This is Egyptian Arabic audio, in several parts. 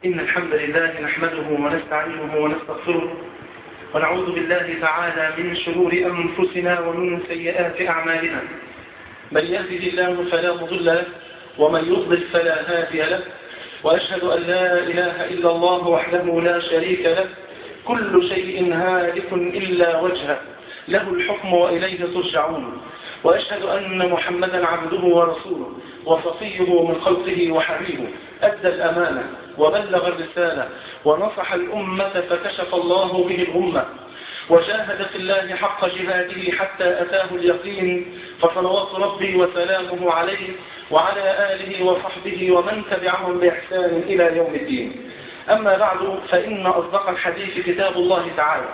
إن الحمد لله نحمده ونستعينه ونستغفره ونعوذ بالله تعالى من شرور أنفسنا ومن سيئات أعمالنا من يهده الله فلا مضل له ومن يضلل فلا هادي له وأشهد أن لا إله إلا الله وحده لا شريك له كل شيء هالك إلا وجهه له الحكم وإليه ترجعون وأشهد أن محمدا عبده ورسوله وصفيه من خلقه وحبيبه أدى الأمانة وبلغ الرسالة ونصح الأمة فكشف الله به الأمة وجاهد في الله حق جهاده حتى أتاه اليقين فصلوات ربي وسلامه عليه وعلى آله وصحبه ومن تبعهم بإحسان إلى يوم الدين أما بعد فإن أصدق الحديث كتاب الله تعالى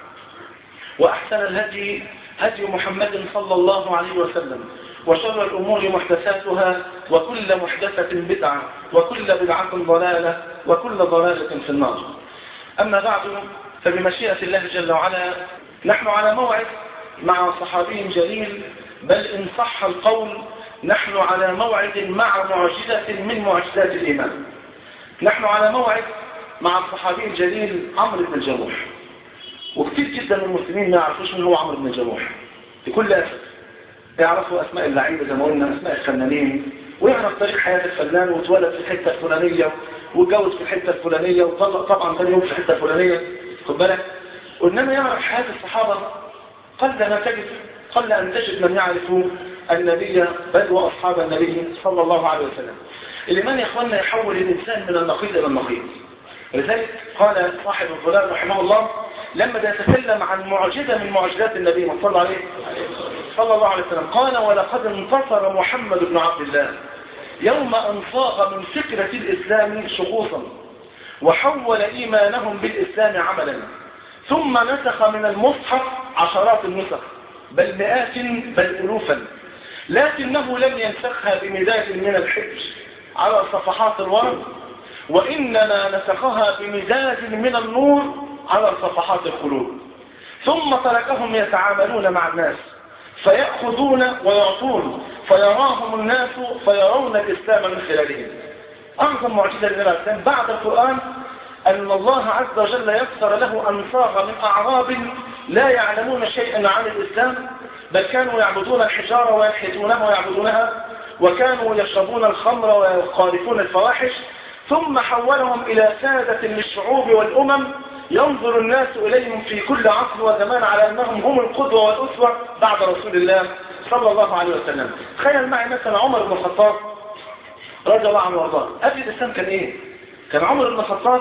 وأحسن الهدي هدي محمد صلى الله عليه وسلم وشر الأمور محدثاتها وكل محدثة بدعة وكل بدعة ضلالة وكل ضلالة في النار أما بعد فبمشيئة الله جل وعلا نحن على موعد مع صحابي جليل بل إن صح القول نحن على موعد مع معجزة من معجزات الإيمان نحن على موعد مع الصحابي الجليل عمرو بن الجموح وكثير جدا من المسلمين ما يعرفوش من هو عمرو بن الجموح بكل أسف يعرفوا أسماء اللعيبة زي ما قلنا أسماء الفنانين ويعرف تاريخ حياة الفنان واتولد في الحتة الفلانية واتجوز في الحتة الفلانية وطلق طبعا ثاني يوم في الحتة الفلانية خد بالك وإنما يعرف حياة الصحابة قل ما تجد قل أن تجد من يعرف النبي بل وأصحاب النبي صلى الله عليه وسلم الإيمان يا إخواننا يحول الإنسان من النقيض إلى النقيض لذلك قال صاحب الظلال رحمه الله لما يتكلم عن معجزة من معجزات النبي صلى الله عليه صلى الله عليه وسلم قال ولقد انتصر محمد بن عبد الله يوم أن صاغ من فكرة الإسلام شخوصا وحول إيمانهم بالإسلام عملا ثم نسخ من المصحف عشرات النسخ بل مئات بل ألوفا لكنه لم ينسخها بمداد من الحج على صفحات الورق وإنما نسخها بمداد من النور على صفحات القلوب ثم تركهم يتعاملون مع الناس فيأخذون ويعطون فيراهم الناس فيرون الإسلام من خلالهم أعظم معجزة للإسلام بعد القرآن أن الله عز وجل يسر له أن صاغ من أعراب لا يعلمون شيئا عن الإسلام بل كانوا يعبدون الحجارة وينحتونها ويعبدونها وكانوا يشربون الخمر ويخالفون الفواحش ثم حولهم إلى سادة للشعوب والأمم ينظر الناس إليهم في كل عصر وزمان على أنهم هم القدوة والأسوة بعد رسول الله صلى الله عليه وسلم تخيل معي مثلا عمر بن الخطاب رضي الله عنه وارضاه قبل الإسلام كان إيه؟ كان عمر بن الخطاب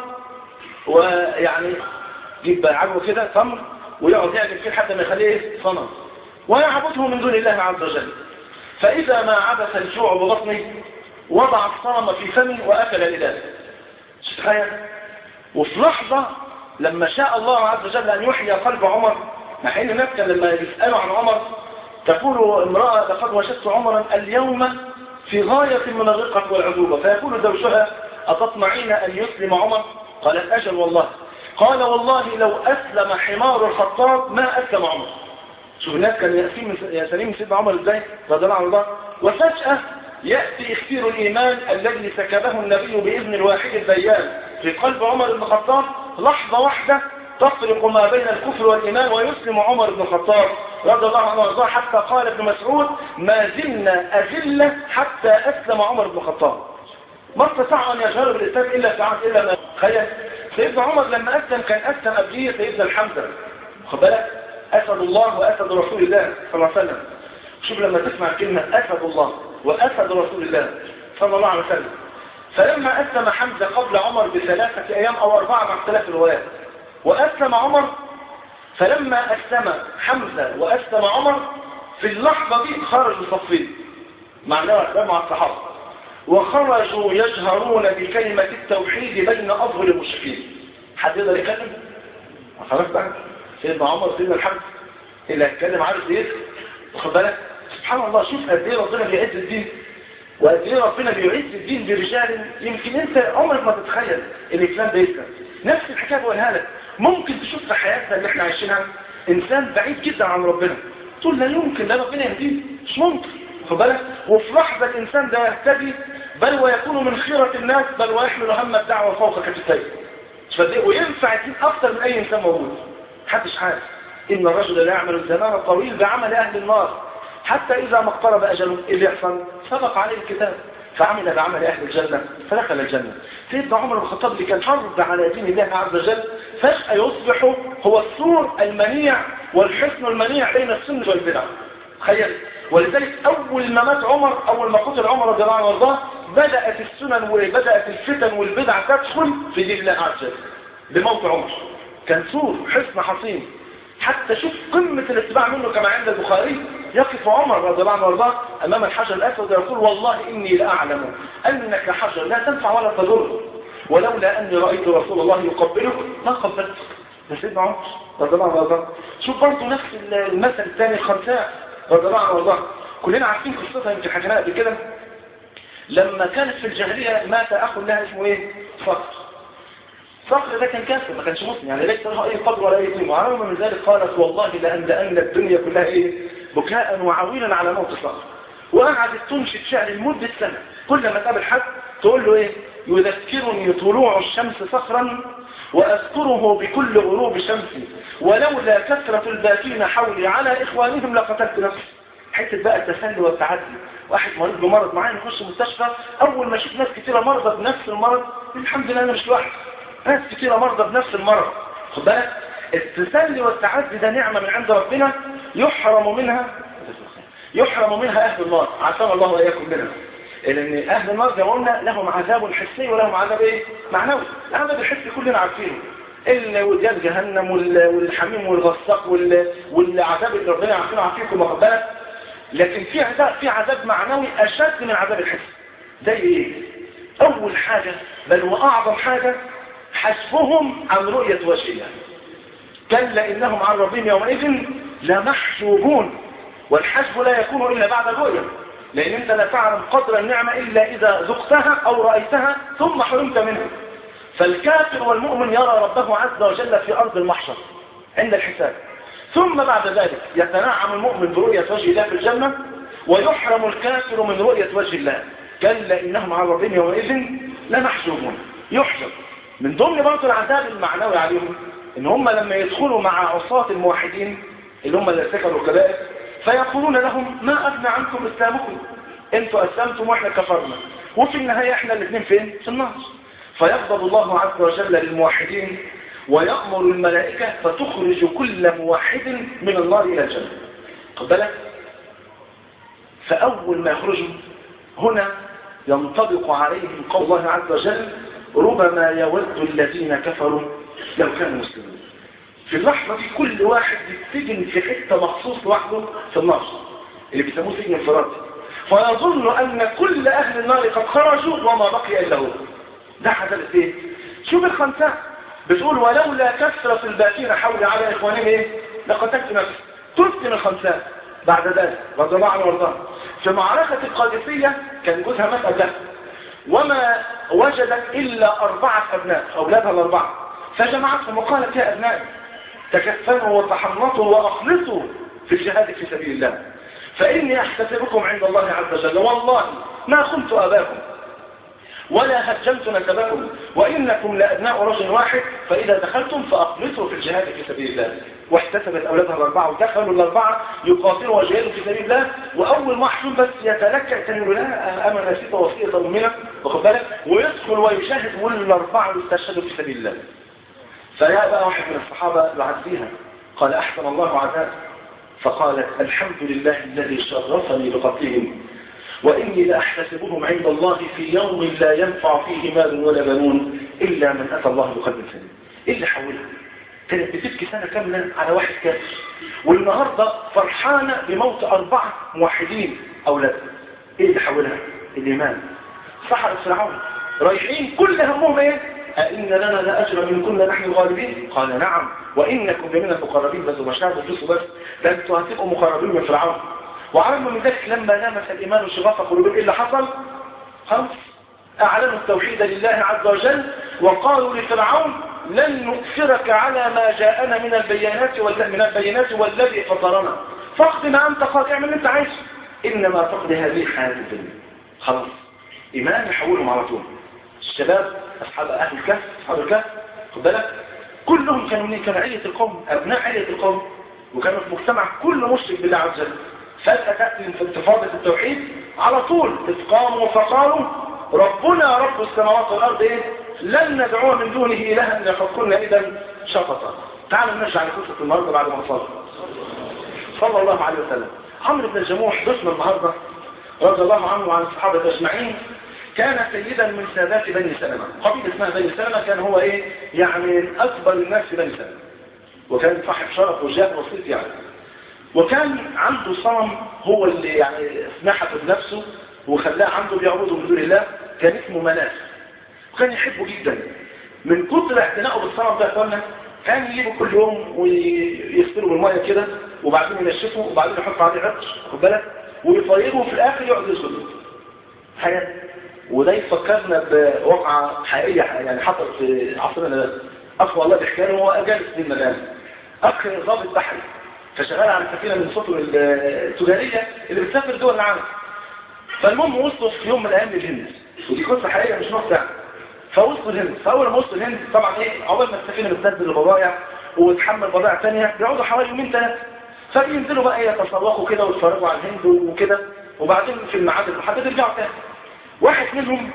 ويعني يجيب عجوه كده تمر ويقعد يعجب فيه حتى ما يخليه إيه؟ صنم ويعبده من دون الله عز وجل فإذا ما عبث الجوع ببطنه وضع الصنم في فمه وأكل لذلك تخيل وفي لحظة لما شاء الله عز وجل أن يحيي قلب عمر مع أن الناس كان لما يسألوا عن عمر تقول امرأة لقد وجدت عمرا اليوم في غاية من الرقة والعذوبة فيقول زوجها أتطمعين أن يسلم عمر قالت أجل والله قال والله لو أسلم حمار الخطاب ما أسلم عمر شوف الناس كان يأسين من سيدنا عمر ازاي رضي الله عنه الله وفجأة يأتي اختير الإيمان الذي سكبه النبي بإذن الواحد البيان في قلب عمر بن الخطاب لحظة واحدة تفرق ما بين الكفر والإيمان ويسلم عمر بن الخطاب رضي الله عنه وارضاه حتى قال ابن مسعود ما زلنا أذلة حتى أسلم عمر بن الخطاب ما استطاع أن يجهر بالإسلام إلا في عهد إلا ما تخيل سيدنا عمر لما أسلم كان أسلم قبليه سيدنا الحمزة خد بالك أسد الله وأسد رسول الله صلى الله عليه وسلم شوف لما تسمع كلمة أسد الله وأسد رسول الله صلى الله عليه وسلم فلما أسلم حمزة قبل عمر بثلاثة أيام أو أربعة مع اختلاف الروايات وأسلم عمر فلما أسلم حمزة وأسلم عمر في اللحظة دي خرج صفين معناه مع الصحابة وخرجوا يجهرون بكلمة التوحيد بين أظهر المشركين حد يقدر يتكلم؟ خلاص بقى سيدنا عمر سيدنا الحمد اللي هيتكلم عارف ايه واخد بالك سبحان الله شوف قد ايه ربنا بيعز الدين وقد ايه ربنا بيعز الدين برجال يمكن انت عمرك ما تتخيل ان الاسلام ده يسلم نفس الحكايه بقولها لك ممكن تشوف في حياتنا اللي احنا عايشينها انسان بعيد جدا عن ربنا تقول لا يمكن ده ربنا يهديه مش ممكن خد بالك وفي لحظه الانسان ده يهتدي بل ويكون من خيرة الناس بل ويحمل هم الدعوة فوق كتفيه وينفع يكون أكثر من أي إنسان موجود محدش عارف إن الرجل لا يعمل الزمان الطويل بعمل أهل النار حتى إذا ما اقترب أجله إيه اللي يحصل سبق عليه الكتاب فعمل بعمل أهل الجنة فدخل الجنة سيدنا عمر بن الخطاب اللي كان حرب على دين الله عز وجل فجأة يصبح هو السور المنيع والحسن المنيع بين السنة والبدع تخيل ولذلك أول ما مات عمر أول ما قتل عمر رضي الله عنه وارضاه بدأت السنن وبدأت الفتن والبدع تدخل في دين الله عز وجل بموت عمر كان سور حسن حصين حتى شوف قمة الاتباع منه كما عند البخاري يقف عمر رضي الله عنه وارضاه أمام الحجر الأسود ويقول والله إني لأعلم أنك حجر لا تنفع ولا تضر ولولا أني رأيت رسول الله يقبلك ما قبلتك ده سيدنا عمر رضي الله عنه وارضاه شوف برضه نفس المثل الثاني الخنساء رضي الله عنه وارضاه كلنا عارفين قصتها يمكن حكيناها قبل كده لما كانت في الجاهليه مات اخ لها اسمه ايه صقر صقر ده كان كافر ما كانش مسلم يعني ليس له اي قدر ولا اي قيمه وعلى من ذلك قالت والله لأملأن الدنيا كلها ايه بكاء وعويلا على موت صقر وقعدت تنشد شعر لمده سنه كل ما تقابل حد تقول له ايه يذكرني طلوع الشمس صخرا وأذكره بكل غروب شمسي ولولا كثرة الباكين حولي على إخوانهم لقتلت نفسي حتة بقى التسلي والتعدي واحد مريض بمرض معين يخش مستشفى أول ما يشوف ناس كثيرة مرضى بنفس المرض الحمد لله أنا مش لوحدي ناس كثيرة مرضى بنفس المرض خد بالك التسلي والتعدي ده نعمة من عند ربنا يحرم منها يحرم منها أهل النار عافانا الله وإياكم منها لأن أهل النار زي ما قلنا لهم عذاب حسي ولهم عذاب إيه؟ معنوي العذاب الحسي كلنا عارفينه الوديان جهنم والحميم والغساق والعذاب اللي ربنا عارفينه عارفينكم واخد بالك لكن في عذاب في عذاب معنوي أشد من عذاب الحس زي إيه؟ أول حاجة بل وأعظم حاجة حسبهم عن رؤية وجه الله كلا إنهم عن ربهم يومئذ لمحجوبون والحسب لا يكون إلا بعد الرؤية لأن أنت لا تعلم قدر النعمة إلا إذا ذقتها أو رأيتها ثم حرمت منها فالكافر والمؤمن يرى ربه عز وجل في أرض المحشر عند الحساب ثم بعد ذلك يتنعم المؤمن برؤية وجه الله في الجنة ويحرم الكافر من رؤية وجه الله كلا إنهم عن ربهم يومئذ لمحجوبون يحجب من ضمن برضه العذاب المعنوي عليهم إن هم لما يدخلوا مع عصاة الموحدين اللي هم اللي ارتكبوا الكبائر فيقولون لهم ما أغنى عنكم إسلامكم انتوا أسلمتم وإحنا كفرنا وفي النهاية إحنا الاثنين فين؟ في النار فيغضب الله عز وجل للموحدين ويأمر الملائكة فتخرج كل موحد من النار إلى الجنة قد بالك فأول ما يخرجوا هنا ينطبق عليهم قول الله عز وجل ربما يود الذين كفروا لو كانوا مسلمين في اللحظة دي كل واحد يتسجن في حتة مخصوص لوحده في النار اللي بيسموه سجن انفرادي فيظن أن كل أهل النار قد خرجوا وما بقي إلا هو ده حدث ايه شوف الخنساء بتقول ولولا كثرة الباكين حول على إخوانهم ايه لقتلت نفسي تفتن الخنساء بعد ذلك رضي الله عنه وارضاه في معركة القادسية كان جوزها مات قبلها وما وجدت إلا أربعة أبناء أولادها الأربعة فجمعتهم وقالت يا أبنائي تكفنوا وتحنطوا وأخلصوا في الجهاد في سبيل الله فإني أحتسبكم عند الله عز وجل والله ما خنت أباكم ولا هجمت نسبكم وإنكم لأبناء رجل واحد فإذا دخلتم فأخلصوا في الجهاد في سبيل الله واحتسبت أولادها الأربعة ودخلوا الأربعة يقاتلوا وجهادوا في سبيل الله وأول ما حلول بس يتلكع تقول لا أما نسيت وصية أمنا واخد بالك ويدخل ويشاهد والأربعة يستشهدوا في سبيل الله فيا بقى واحد من الصحابة يعزيها قال أحسن الله عذاب فقالت الحمد لله الذي شرفني بقتلهم وإني لأحتسبهم عند الله في يوم لا ينفع فيه مال ولا بنون إلا من أتى الله بقلب سليم إيه اللي حولها كانت بتبكي سنة كاملة على واحد كافر والنهاردة فرحانة بموت أربعة موحدين أولاد إيه اللي حولها الإيمان سحر فرعون رايحين كل همهم إيه أئن لنا لأجر من كنا نحن الغالبين قال نعم وإنكم لمن المقربين بس مش هتعرفوا تفلسوا بس ده انتوا هتبقوا مقربين من فرعون وعلم من ذلك لما لمس الإيمان شغاف قلوبهم إيه اللي حصل خمس أعلنوا التوحيد لله عز وجل وقالوا لفرعون لن نؤثرك على ما جاءنا من البيانات من البينات والذي فطرنا فاقض ما أنت قاضي اعمل اللي أنت عايزه إنما تقضي هذه الحياة الدنيا خلاص إيمان يحولهم على طول الشباب أصحاب أهل الكهف أصحاب الكهف خد بالك كلهم كانوا من كانوا علية القوم أبناء علية القوم وكانوا في مجتمع كله مشرك بالله عز وجل فجأة تأتي في انتفاضة التوحيد على طول إذ قاموا فقالوا ربنا رب السماوات والأرض إيه؟ لن ندعو من دونه إلها لقد كنا إذا شططا تعالوا نرجع لقصة النهارده بعد ما نصلي صلى الله عليه وسلم عمرو بن الجموح ضيفنا النهارده رضي الله عنه وعن الصحابة أجمعين كان سيدا من سادات بني سلمة قبيلة اسمها بني سلمة كان هو ايه يعني من اكبر الناس في بني سلمة وكان صاحب شرف وجاه وصيت يعني وكان عنده صنم هو اللي يعني سمحته بنفسه وخلاه عنده بيعبده من دون الله كان اسمه مناس وكان يحبه جدا من كتر اعتنائه بالصنم ده اخوانا كان يجيبه كل يوم ويغسله بالميه كده وبعدين ينشفه وبعدين يحط عليه عطر خد بالك ويفيضه وفي الاخر يقعد يسجد حياه وده يفكرنا بواقعة حقيقية يعني حصلت في عصرنا ده أخ والله بيحكي له هو جالس في المدام أخ ضابط بحري فشغال على سفينة من السفن التجارية اللي بتسافر دول العالم فالمهم وصلوا في يوم من الأيام للهند ودي قصة حقيقية مش نص ساعة فوصلوا الهند فأول ما وصلوا الهند طبعا إيه عقبال ما السفينة بتنزل البضائع وتحمل بضائع ثانية بيقعدوا حوالي يومين ثلاثة فبينزلوا بقى إيه يتسوقوا كده ويتفرجوا على الهند وكده وبعدين في الميعاد المحدد يرجعوا تاني واحد منهم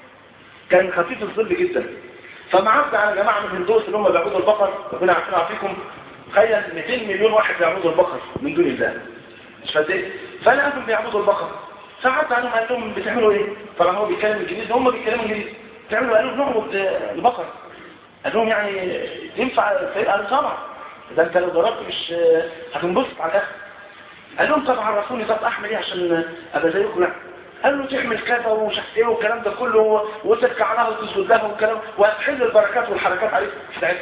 كان خفيف الظل جدا فمعدى على جماعة من الهندوس اللي هم بيعبدوا البقر ربنا عارفين فيكم تخيل 200 مليون واحد بيعبدوا البقر من دون الله مش قد ايه فلقاهم بيعبدوا البقر فعدى عليهم قال لهم بتعملوا ايه طبعا هو بيتكلم انجليزي هم بيتكلموا انجليزي بتعملوا قالوا نعبد البقر قال لهم يعني ينفع قالوا طبعا ده انت لو ضربت مش هتنبسط على الاخر قال لهم طب عرفوني طب احمل ايه عشان ابقى زيكم لا قال له تعمل كذا ومش عارف ايه والكلام ده كله وتركع لها وتسجد لها والكلام وهتحل البركات والحركات عليك في ساعتها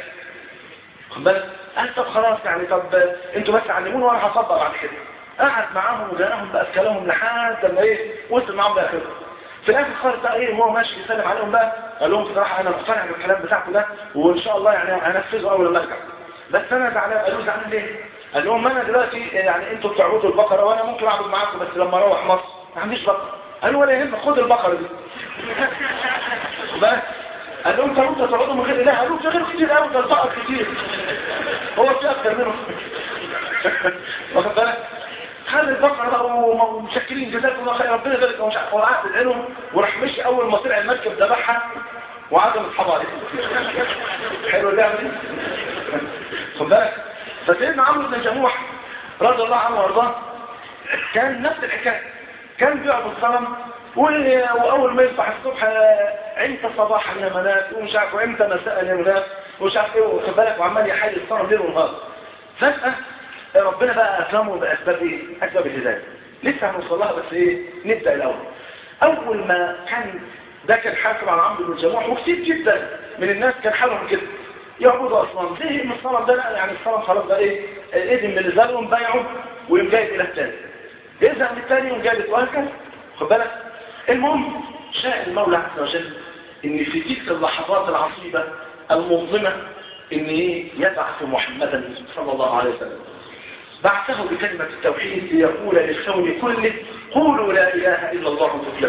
خد بالك قال طب خلاص يعني طب انتوا بس علموني وانا هطبق بعد كده قعد معاهم وجاهم بقى كلامهم لحد ما ايه وصل معاهم لاخره في الاخر خالص بقى ايه وهو ماشي يسلم عليهم بقى قال لهم بصراحه انا مقتنع بالكلام بتاعكم ده وان شاء الله يعني هنفذه اول ما ارجع بس انا زعلان قالوا زعلان ليه؟ قال لهم انا دلوقتي يعني انتوا بتعبدوا البقره وانا ممكن اعبد معاكم بس لما اروح مصر ما عنديش بقره قالوا ولا يهمك خد البقرة دي بس قال لهم طب انت تقعدوا من غير اله قالوا في غير كتير قوي ده البقر كتير هو في اكتر منهم واخد بالك خد البقرة بقى ومشكلين جزاكم الله خير ربنا ذلك ومش عارف وقعد العلم وراح مشي اول ما طلع المركب ذبحها وعدم اصحابه عليه حلو اللعبه دي خد بالك فسيدنا عمرو بن جموح رضي الله عنه وارضاه كان نفس الحكايه كان بيعبد صنم واول ما يصبح الصبح امتى صباحا يا مناس ومش عارف وامتى مساء يا مناس ومش عارف ايه واخد بالك وعمال يحيي الصنم ليل ونهار فجاه ربنا بقى اكرمه باسباب ايه؟ اسباب الهدايه لسه هنوصل لها بس ايه؟ نبدا الاول اول ما كان ده كان حاكم على عمرو بن جموح وكثير جدا من الناس كان حالهم كده يعبدوا اصنام زي من الصنم ده لا يعني الصنم خلاص بقى ايه؟ ايدن من الزلم بايعه ويقوم جايب الى الثاني يزهق من الثاني وجابت وهكذا خد بالك المهم شاء المولى عز وجل ان في تلك اللحظات العصيبة المظلمة ان ايه يبعث محمدا صلى الله عليه وسلم بعثه بكلمة التوحيد ليقول للكون كله قولوا لا اله الا الله تفلح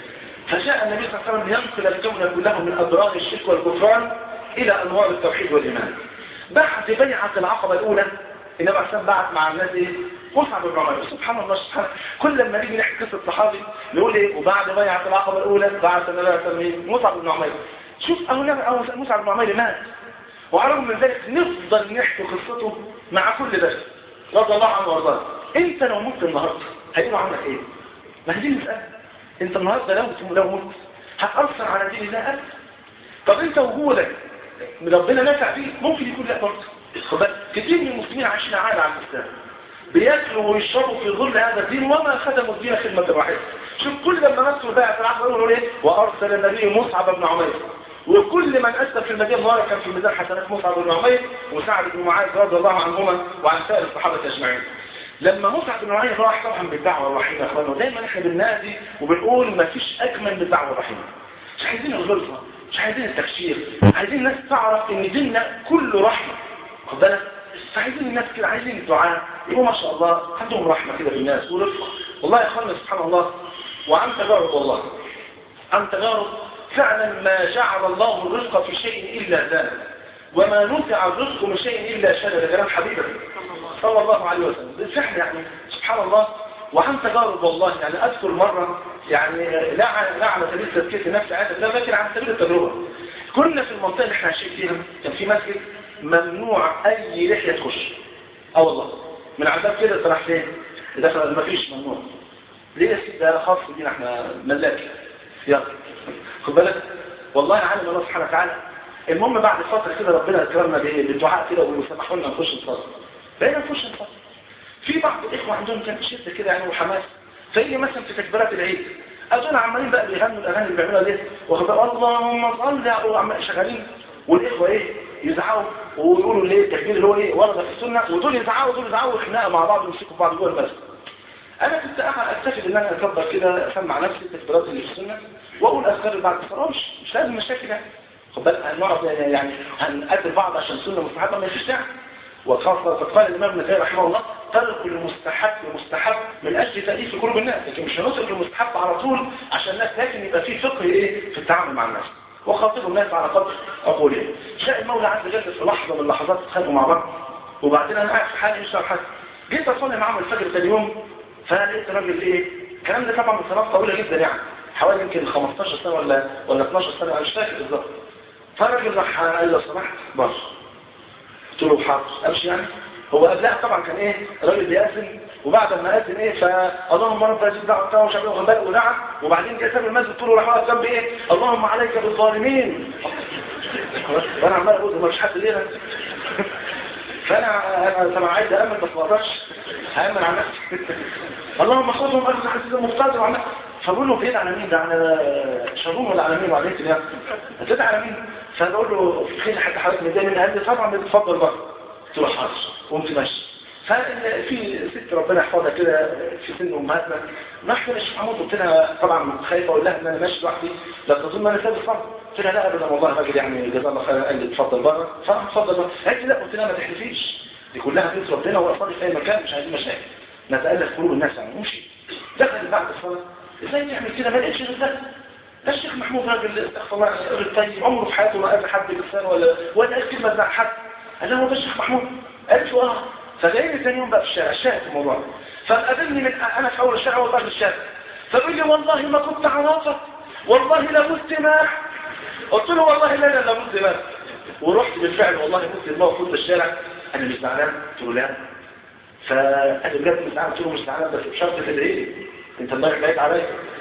فجاء النبي صلى الله عليه وسلم ينقل الكون كله من اضرار الشرك والكفران الى انوار التوحيد والايمان بعد بيعة العقبة الاولى النبي عليه الصلاه بعت مع الناس ايه مصعب بن عمير سبحان الله سبحان كل لما نيجي نحكي قصه صحابي نقول ايه وبعد بيعه العقبه الاولى بعث النبي عليه الصلاه مصعب بن عمير شوف اهو أو مصعب بن عمير مات وعلى الرغم من ذلك نفضل نحكي قصته مع كل درس رضي الله عنه وارضاه انت لو مت النهارده هيقولوا عنك ايه ما هي دي المساله انت النهارده لو لو مت هتاثر على دين الله أبدا طب انت وجودك ربنا نفع فيه ممكن يكون لا برضه كتير من المسلمين عايشين عالة على الإسلام بياكلوا ويشربوا في ظل هذا الدين وما خدموا الدين خدمة واحدة شوف كل لما نفسه بقى في العصر يقولوا ايه وارسل النبي مصعب بن عمير وكل من اسلم في المدينه النهارده كان في ميزان حسنات مصعب بن عمير وسعد بن معاذ رضي الله عنهما وعن سائر الصحابه اجمعين لما مصعب بن عمير راح طبعا بالدعوه الرحيمه يا اخوانا ودايما احنا بننادي وبنقول ما فيش اجمل من الدعوه الرحيمه مش عايزين الغلطه مش عايزين التفسير عايزين الناس تعرف ان ديننا كله رحمه خد بالك فعايزين الناس كده عايزين الدعاء يقولوا ما شاء الله عندهم رحمة كده بالناس ورفق والله يا اخوانا سبحان الله وعن تجارب والله عن تجارب فعلا ما جعل الله الرزق في شيء إلا زاد وما نفع الرزق من شيء إلا شاد ده كلام حبيبه صلى الله عليه وسلم بالفعل يعني سبحان الله وعن تجارب والله يعني أذكر مرة يعني لا ع- لا على سبيل تزكية النفس عادة لا لكن على سبيل التجربة كنا في المنطقة اللي احنا عايشين فيها كان في مسجد ممنوع أي لحية تخش اه والله من عذاب كده طلع فين دخل ما فيش ممنوع ليه يا سيدي ده خاص بينا احنا ملاك يلا خد بالك والله عالم الله سبحانه وتعالى المهم بعد فترة كده ربنا اكرمنا بايه بالدعاء كده وسمحوا لنا نخش نصلي بقينا نخش نصلي في بعض الاخوه عندهم كان شده كده يعني وحماس فيجي مثلا في تكبيرات العيد اظن عمالين بقى بيغنوا الاغاني اللي بيعملوها دي واخد بالك اللهم صل على وعمال شغالين والاخوه ايه يزعقوا ويقولوا ليه التكبير اللي هو ايه ورد في السنه ودول يزعقوا ودول يزعقوا خناقه مع بعض ويمسكوا في بعض جوه المسجد انا كنت قاعد اكتفي ان انا اكبر كده اسمع نفسي التكبيرات اللي في السنه واقول اذكار اللي بعد الصلاه مش مش لازم مشاكل يعني خد بالك هنقعد يعني هنقدر بعض عشان سنه مستحبه ما فيش داعي وخاصة قد قال الإمام ابن تيمية رحمه الله ترك المستحب مستحب من أجل تأليف قلوب الناس لكن مش هنترك المستحب على طول عشان الناس لكن يبقى في فقه إيه في التعامل مع الناس وخاطبوا الناس على قدر عقولهم شاء المولى عز وجل في لحظة من اللحظات اتخانقوا مع بعض وبعدين أنا قاعد في حالي مش حاجة جيت أصلي معاهم الفجر ثاني يوم فلقيت راجل إيه الكلام ده طبعا من سنوات طويلة جدا يعني حوالي يمكن 15 سنة ولا ولا 12 سنة أنا مش فاكر بالظبط فالراجل راح قال لو سمحت بص قلت له حاضر امشي يعني هو قبلها طبعا كان ايه راجل بيأذن وبعد ما أذن ايه فاللهم رب هذه الدعوه بتاعه وشعبه وغباء ودعا وبعدين جه ساب المسجد قلت له راح واقف جنبي ايه اللهم عليك بالظالمين وانا عمال اقول ما فيش حد لينا فانا انا طبعا عايز امن بس ما اقدرش هامن على نفسي اللهم خذهم اخذ حسيس المفترض وعمل فبقول له فين على مين ده على شرون ولا على مين وعلى مين يعني هتدعي على مين فبقول له فين حد حضرتك متضايق مني قال لي طبعا بتفضل بقى قلت له حاضر قمت ماشي ففي ست ربنا يحفظها كده في سن امهاتنا رحت للشيخ محمود قلت لها طبعا خايفه اقول لها ان انا ماشي لوحدي لا تظن انا سابق فرض قلت لها لا ابدا والله راجل يعني جزاه الله خيرا قال لي اتفضل بره فاتفضل بره قالت لي لا قلت لها ما تحلفيش دي كلها بيت ربنا واصلي في اي مكان مش عايزين مشاكل نتالف قلوب الناس يعني نمشي دخل بعد الصلاه ازاي نعمل كده ما لقيتش غير ده ده الشيخ محمود راجل استغفر الله راجل طيب عمره في حياته ما قابل حد بلسان ولا ولا قال كلمه زي حد قال له هو ده الشيخ محمود قالت له اه فجايني ثاني يوم بقى في الشارع الشاهد في الموضوع فقابلني من انا في اول الشارع والله في الشارع فبيقول لي والله ما كنت عرافه والله لمت ماح قلت له والله لا لا لمت ماح ورحت بالفعل والله مت الماء وكنت الشارع انا مش زعلان قلت له لا فقال لي بجد مش زعلان قلت له مش زعلان بس بشرط تدعي لي انت امبارح بعيد عليا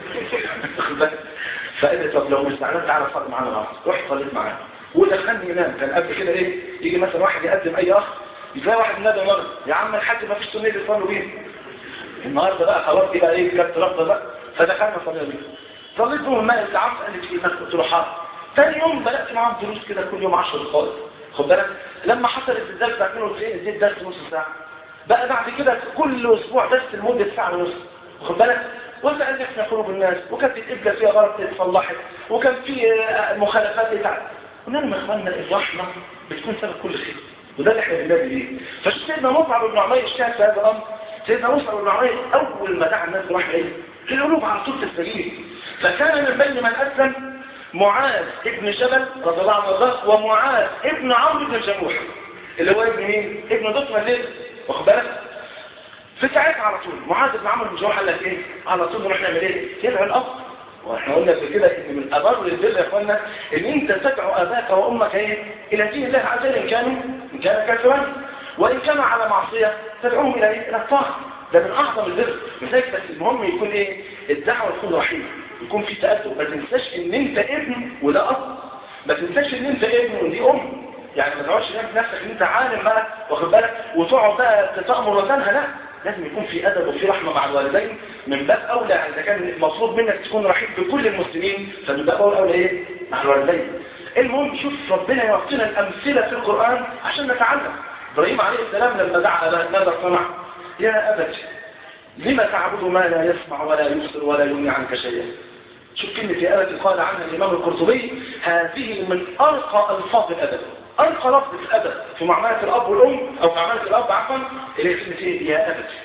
فقال لي طب لو مش زعلان تعالى صلي معانا العصر رحت صليت معاه ودخلني ينام كان قبل كده ايه يجي مثلا واحد يقدم اي اخ يلاقي واحد نادى مره يا عم الحاج ما فيش سنيه يصلوا بيه النهارده بقى خلاص دي بقى ايه كانت رفضه بقى فدخلنا صلينا بيه صليت بهم الماء التعبت قال لي في ايه قلت له حاضر ثاني يوم بدات معاهم دروس كده كل يوم 10 دقائق خد بالك لما حصلت الدرس بتاع 92 اديت درس نص ساعه بقى بعد كده كل اسبوع درس لمده ساعه ونص واخد بالك وسألنا قلوب الناس وكانت القبلة فيها غلط اتصلحت وكان في مخالفات اتعب قلنا لهم يا اخواننا الرحمة بتكون سبب كل خير وده اللي احنا بننادي بيه فشوف سيدنا مصعب بن عمير اشتهى في هذا الامر سيدنا مصعب بن عمير اول ما دعا الناس راح ايه القلوب على طول تستجيب فكان من بين من اسلم معاذ ابن جبل رضي الله عنه ومعاذ ابن عمرو بن الجموح اللي هو ابن مين؟ ابن دكمة ليه؟ واخد بالك؟ في ساعتها على طول معاذ بن عمرو بن جوح قال لك ايه على طول نروح نعمل ايه يدعو الاب واحنا قلنا في كده ان من ابر البر يا اخوانا ان انت تدعو اباك وامك ايه الى دين الله عز وجل ان كانوا ان كانوا كافرين وان كانوا على معصيه تدعوهم الى ايه الى الطاعه ده من اعظم البر لذلك بس المهم يكون ايه الدعوه تكون رحيمه يكون في تأدب ما تنساش ان انت ابن وده اب ما تنساش ان انت ابن ودي ام يعني ما تقعدش نفسك ان انت عالم بقى واخد بالك وتقعد بقى تامر وتنهى لا لازم يكون في أدب وفي رحمة مع الوالدين من باب أولى إذا كان المفروض منك تكون رحيم بكل المسلمين فمن باب أولى أولى إيه؟ مع الوالدين المهم شوف ربنا يعطينا الأمثلة في القرآن عشان نتعلم إبراهيم عليه السلام لما دعا أباه ماذا صنع؟ يا أبت لما تعبد ما لا يسمع ولا يبصر ولا يغني عنك شيئا شوف كلمة يا أبت قال عنها الإمام القرطبي هذه من أرقى ألفاظ الأدب ألقى لفظ الأدب في معاملة الأب والأم أو في معاملة الأب عفوا اللي هي كلمة إيه؟ يا أبت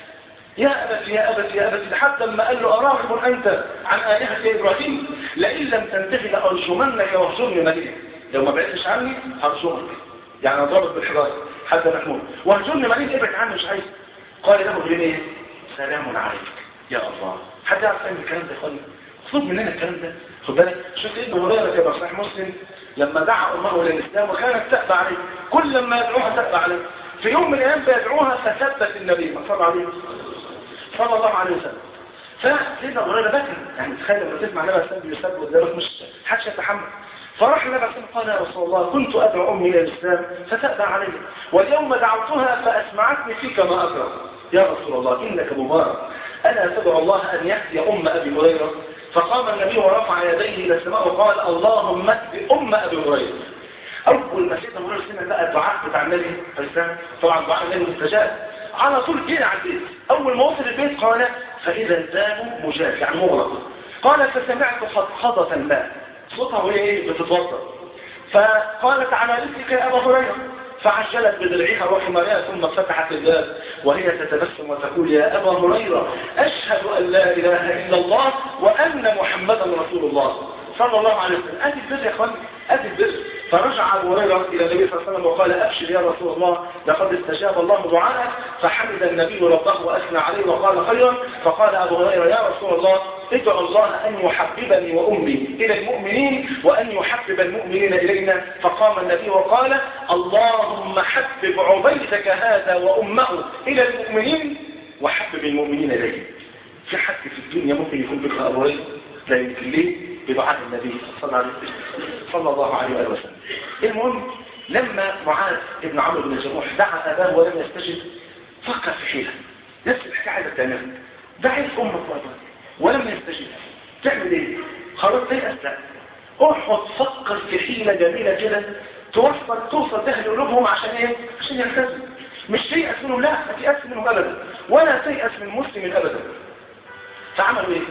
يا أبت يا أبت يا أبت حتى لما قال له أراغب أنت عن آلهة يا إبراهيم لئن لم تنتهي لأرجمنك واهجرني مليا لو ما بعدتش عني هرجمك يعني أضربك بالحجارة حتى محمود واهجرني مليا ابعد عني مش عايز قال له ابن ايه سلام عليك يا الله حد يعرف فاهم الكلام ده يا اخواني خذ مننا الكلام ده خد بالك شوف ابن هريره كما صحيح مسلم لما دعا امه الى الاسلام وكانت تأبى عليه كل لما يدعوها تأبى عليه في يوم من الايام بيدعوها فثبت النبي صلى الله عليه صلى الله عليه وسلم فسيدنا ابو هريره بكى يعني تخيل لما تسمع النبي صلى الله عليه وسلم وتلاقيه مش حدش يتحمل فراح النبي صلى الله عليه وسلم قال يا رسول الله كنت ادعو امي الى الاسلام فتأبى علي واليوم دعوتها فاسمعتني فيك ما اكره يا رسول الله انك مبارك الا تدعو الله ان يهدي ام ابي هريره فقام النبي ورفع يديه الى السماء وقال اللهم اهد ام ابي هريره اول ما سيدنا هريره سمع بقى الدعاء بتاع النبي عليه السلام طبعا دعاء النبي مستجاب على طول جه على البيت اول ما وصل البيت قال فاذا الباب مجاف يعني مغلق قال فسمعت خضخضه الماء صوتها وهي ايه بتتوضا فقالت على رزقك يا ابا هريره فعجلت بضلعها وحمارها ثم فتحت الباب وهي تتبسم وتقول يا أبا هريرة أشهد أن لا إله إلا الله وأن محمدا رسول الله صلى الله عليه وسلم أدي البر يا أخواني أدي البر فرجع أبو هريرة إلى النبي صلى الله عليه وسلم وقال أبشر يا رسول الله لقد استجاب الله دعاءك فحمد النبي ربه وأثنى عليه وقال خيرا فقال أبو هريرة يا رسول الله ادعو الله أن يحببني وأمي إلى المؤمنين وأن يحبب المؤمنين إلينا فقام النبي وقال اللهم حبب عبيدك هذا وأمه إلى المؤمنين وحبب المؤمنين إليه في حد في الدنيا ممكن يكون بك أبو هريرة لا يمكن ليه بدعاء النبي صلى الله عليه وسلم المهم لما معاذ ابن عمرو بن الجموح دعا أباه ولم يستجب فكر في حيلة نفس الحكاية عايزة تعملها دعيت أمك مرة ولم يستجب تعمل ايه خلاص تيأس لا اقعد فكر في حيلة جميلة كده توصل توصل ده لقلوبهم عشان ايه عشان يلتزم مش تيأس منهم لا ما تيأس منهم ابدا ولا تيأس من مسلم ابدا فعملوا ايه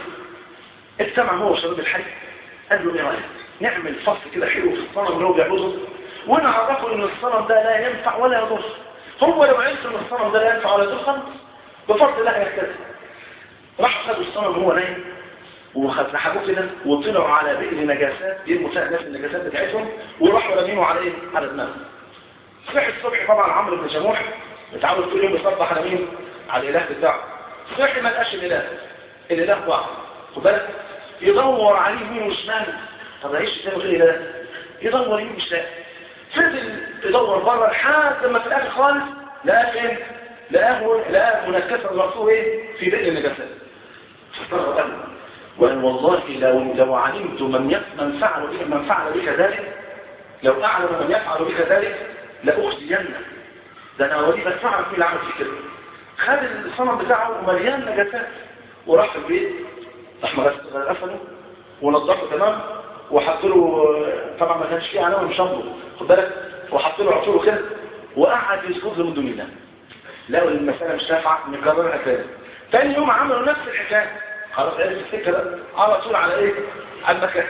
اجتمع هو وشباب الحي قال له ايه رايك نعمل فصل كده حلو في الصنم اللي هو بيعبده ونعرفه ان الصنم ده لا ينفع ولا يضر هو لو عرف ان الصنم ده لا ينفع ولا يضر خلاص بفضل الله يهتدي راحوا خدوا الصنم وهو نايم وسحبوه كده وطلعوا على بئر نجاسات يرموا فيها الناس النجاسات بتاعتهم وراحوا رامينه على ايه؟ على دماغه. صحي الصبح طبعا عمرو بن جموح متعود كل يوم يصبح على مين؟ على الاله بتاعه. صحي ما لقاش الاله. الاله ضاع. خد بالك؟ يدور عليه يمين وشمال طب هيعيش ازاي غير الاله؟ يدور يمين مش لاقي. فضل يدور بره لحد ما في الاخر خالص لقاه فين؟ لقاه لقاه منكسا راسه ايه؟ في بئر النجاسات. فاستغرب قلبه وأن والله لو, لو علمت من, من فعل بك من فعل بك ذلك لو أعلم من يفعل بك ذلك لأخزينك ده أنا أولي بس أعرف مين اللي عمل في كده خد الصنم بتاعه مليان نجاسات وراح في البيت راح غسله ونظفه تمام وحط له طبعا ما كانش فيه علامه مش شنطه خد بالك وحط له عطوره كده وقعد يسقط له من دونينا لقوا المساله مش نافعه نكررها تاني تاني يوم عملوا نفس الحكايه خلاص عرف الفكرة على طول على ايه على المكان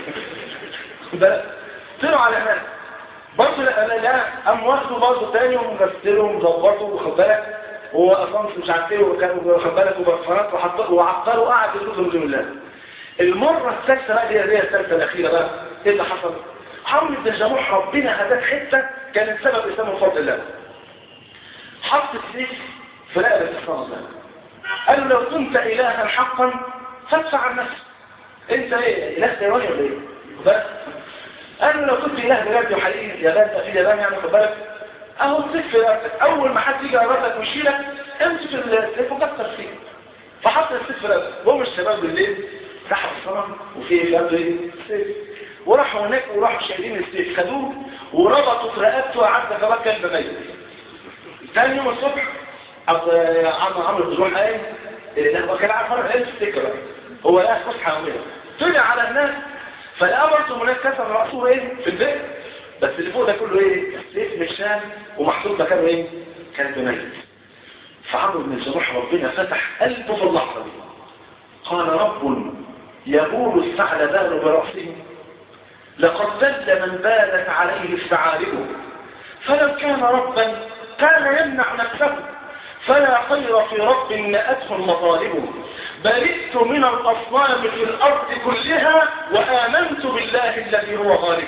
طلعوا على هناك برضه لا لا لا قام واخده برضه تاني ومغسله ومظبطه وخد بالك هو اصلا مش عارف ايه وكان واخد بالك وبرفانات وحطه وعطله وقعد يقول من دون الله المرة الثالثة بقى دي هي الثالثة الأخيرة بقى ايه اللي حصل؟ عمرو بن جموح ربنا هداك حتة كانت سبب إسلامه بفضل الله حط السيف في رقبة الصنم ده قال له لو كنت إلها حقا فادفع عن نفسك انت ايه اله تيواني ولا ايه بس قال له لو كنت اله بجد وحقيقي يابان في يابان يعني خد بالك اهو السيف في راسك اول ما حد يجي يقربك ويشيلك امسك السيف وكسر فيه فحط السيف في راسك وهم الشباب بالليل سحب الصنم وفي في قلبه ايه السيف وراحوا هناك وراحوا شايلين السيف خدوه وربطوا في رقبته عدى كمان كلب ميت ثاني يوم الصبح عم عمرو بن جوح قايم هو كان عارف فرق ايه الفكره هو لقى فسحه يوميه طلع على الناس فلقى برضه هناك كسر راسه ايه في البيت بس اللي فوق ده كله ايه سيف من الشام ومحطوط مكانه ايه كان ميت فعمرو بن الجموح ربنا فتح قلبه في اللحظه دي قال رب يبول الثعلبان براسه لقد بل من بالت عليه الثعالب فلو كان ربا كان يمنع نفسه فلا خير في رب نأته المطالب برئت من الأصنام في الأرض كلها وآمنت بالله الذي هو غالب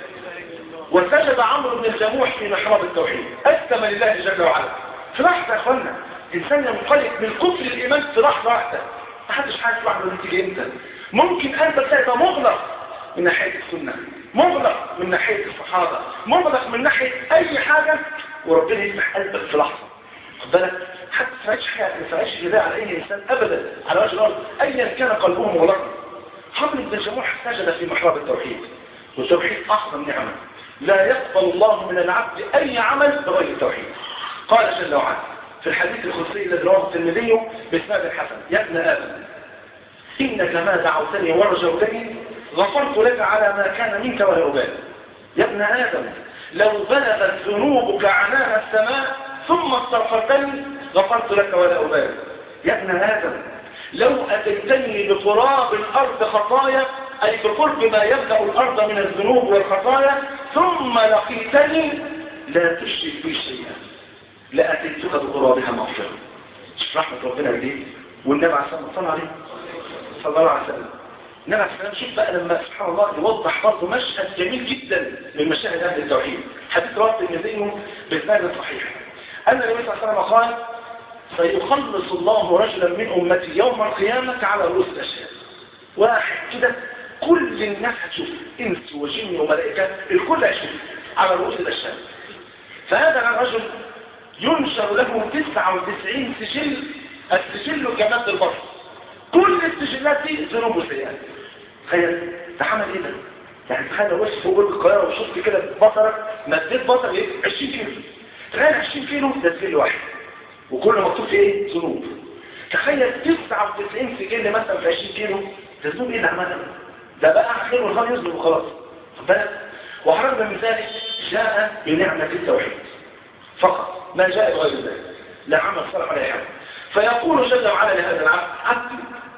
وسجد عمرو بن الجموح في محراب التوحيد أسلم لله جل وعلا في لحظة يا أخوانا إنسان ينقلب من كفر الإيمان في لحظة واحدة ما حدش عارف لحظة دي تيجي إمتى ممكن أنت تلاقي مغلق من ناحية السنة مغلق من ناحية الصحابة مغلق من ناحية أي حاجة وربنا يفتح قلبك في لحظة خد بالك حتى ما فيهاش حاجة ما فيهاش جداء على أي إنسان أبدا على وجه الأرض أيا كان قلبه مغلقا حمل بن الجموح سجد في محراب التوحيد والتوحيد أعظم نعمة لا يقبل الله من العبد أي عمل بغير التوحيد قال جل وعلا في الحديث القدسي الذي رواه الترمذي بإسناد الحسن يا ابن آدم إنك ما دعوتني ورجوتني غفرت لك على ما كان منك ولا أبالي يا ابن آدم لو بلغت ذنوبك عنان السماء ثم استغفرتني غفرت لك ولا أبالي يا ابن آدم لو أتيتني بتراب الأرض خطايا أي بقرب ما يبدأ الأرض من الذنوب والخطايا ثم لقيتني لا تشرك بي شيئا لأتيتك بقرابها مغفرة شوف رحمة ربنا دي والنبي عليه الصلاة والسلام عليه صلى الله عليه وسلم النبي عليه الصلاة والسلام شوف بقى لما سبحان الله يوضح برضه مشهد جميل جدا من مشاهد أهل التوحيد حديث رواه الترمذي بإسناد صحيح أن النبي صلى الله عليه وسلم قال سيخلص الله رجلا من أمتي يوم القيامة على رؤوس الأشهاد واحد كده كل الناس هتشوف انس وجن وملائكة الكل هيشوف على رؤوس الاشهاد فهذا الرجل ينشر له 99 سجل السجل كمادة البصر كل السجلات دي ذنوب وسيئات تخيل تحمل ايه ده يعني تخيل لو وقفت فوق القاهره وشفت كده بصرك مديت بصرك ايه 20 كيلو تخيل 20 كيلو ده سجل واحد وكل مكتوب فيه ايه ذنوب تخيل 99 سجل مثلا في 20 كيلو ده ذنوب ايه اللي عملها ده بقى خير والخير يظلم وخلاص خد بالك وحرمنا من ذلك جاء بنعمة التوحيد فقط ما جاء بغير ذلك لا عمل صالح ولا حاجة فيقول جل وعلا لهذا العبد عبد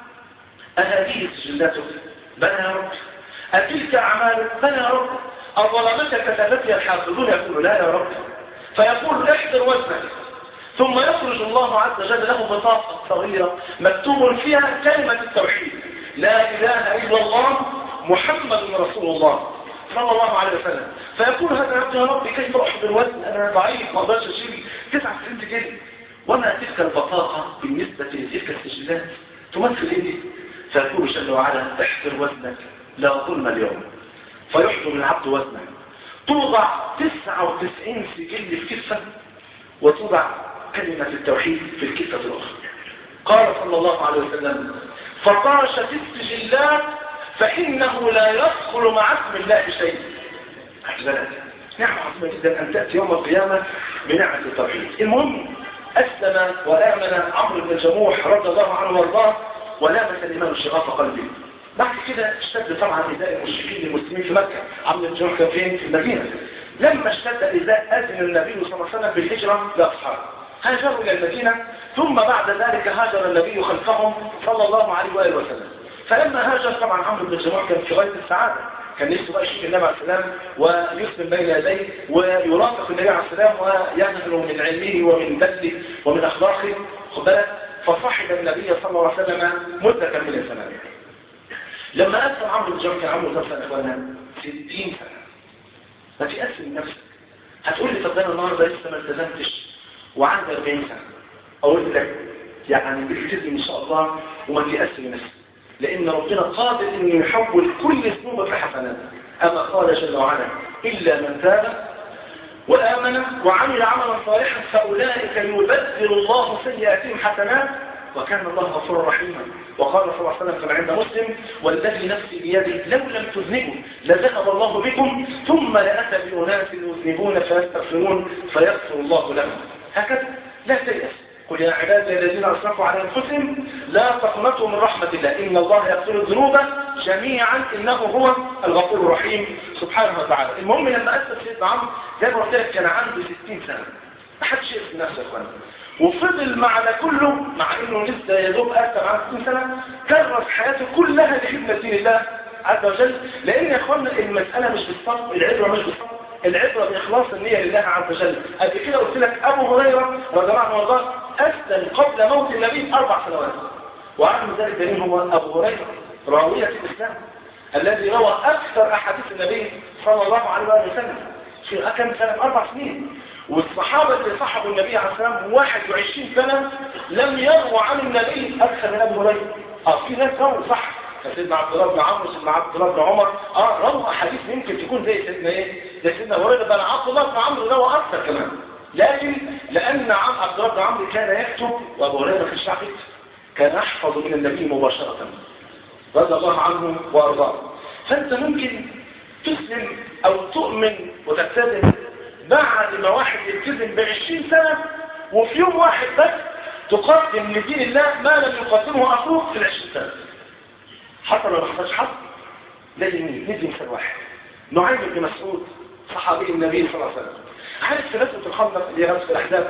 أهذه سجلاتك بلى يا رب أتلك أعمالك بلى يا رب أظلمتك كتبتها الحافظون يقول لا يا رب فيقول احضر وزنك ثم يخرج الله عز وجل له بطاقة صغيرة مكتوب فيها كلمة التوحيد لا إله إلا الله محمد رسول الله صلى الله عليه وسلم فيقول هذا العبد يا رب كيف أحضر وزن أنا ضعيف ما أقدرش أشيل 9 سنت كده وما تلك البطاقة بالنسبة لتلك السجلات تمثل إيه فيقول جل وعلا احضر وزنك لا ظلم اليوم فيحضر العبد وزنه توضع 99 سجل في كفة وتوضع كلمة التوحيد في الكفة الأخرى قال صلى الله عليه وسلم فطاشت السجلات فإنه لا يدخل مع اسم الله شيء أحزنك نعم عظيمة جدا أن تأتي يوم القيامة بنعمة التوحيد المهم أسلم وآمن عمرو بن الجموح رضي الله عنه وارضاه ولامس الإيمان شغاف قلبه بعد كده اشتد طبعا إزاء المشركين المسلمين في مكة عمرو بن الجموح كان فين في المدينة لما اشتد إزاء أذن النبي صلى الله عليه وسلم بالهجرة لأصحابه هاجروا إلى المدينة ثم بعد ذلك هاجر النبي خلفهم صلى الله عليه وآله وسلم فلما هاجر طبعا عمرو بن الجموح كان في غاية السعادة كان نفسه بقى يشوف النبي عليه السلام ويسلم بين يديه ويرافق النبي عليه السلام وينهل من علمه ومن بذله ومن أخلاقه خد بالك فصحب النبي صلى الله عليه وسلم مدة من الزمان لما أسلم عمرو بن الجموح كان عمره كم سنة إخوانا 60 سنة ما تقسم نفسك هتقول لي طب انا النهارده لسه ما التزمتش وعندي 40 سنة اقول لك يعني بالتزم ان شاء الله وما تقسم نفسك لأن ربنا قادر أن يحول كل ذنوبك حسنات أما قال جل وعلا إلا من تاب وآمن وعمل عملا صالحا فأولئك يبدل الله سيئاتهم حسنات وكان الله غفورا رحيما وقال صلى الله عليه وسلم كما عند مسلم والذي نفسي بيده لو لم تذنبوا لذهب الله بكم ثم لأتى بأناس يذنبون فيستغفرون فيغفر الله لهم هكذا لا تيأس قل يا عبادي الذين أسرفوا على أنفسهم لا تقنطوا من رحمة الله إن الله يغفر الذنوب جميعا إنه هو الغفور الرحيم سبحانه وتعالى المهم لما أسس سيدنا عمرو زي ما قلت لك كان عنده 60 سنة ما حدش يقف نفسه يا اخوانا وفضل معنا كله مع انه لسه يا دوب اسلم عن 60 سنه كرس حياته كلها لخدمه دين الله عز وجل لان يا اخوانا المساله مش بالصبر العبره مش بالصبر العبرة بإخلاص النية لله عز وجل قبل كده قلت لك أبو هريرة رضي الله عنه وارضاه أسلم قبل موت النبي أربع سنوات وعن ذلك دليل هو أبو هريرة راوية الإسلام الذي روى أكثر أحاديث النبي صلى الله عليه وسلم في كم سنة أربع سنين والصحابة اللي صحبوا النبي عليه الصلاة والسلام 21 سنة لم يرووا عن النبي أكثر من أبو هريرة اه في ناس رووا صح سيدنا عبد الله بن عمرو سيدنا عبد الله بن عمر اه رووا احاديث يمكن تكون زي سيدنا ايه زي سيدنا هريره بل عبد الله بن عمرو روى اكثر كمان لكن لان عم عبد الله بن عمرو كان يكتب وابو هريره في الشعب كان يحفظ من النبي مباشره رضي الله عنه وارضاه فانت ممكن تسلم او تؤمن وتلتزم بعد ما واحد يلتزم ب 20 سنه وفي يوم واحد بس تقدم لدين الله ما لم يقدمه اخوك في ال 20 سنه حتى لو ما حصلش حد لازم ندي مثال واحد نعيم بن مسعود صحابي النبي صلى الله عليه وسلم عارف في غزوه الخندق اللي هي غزوه الاحزاب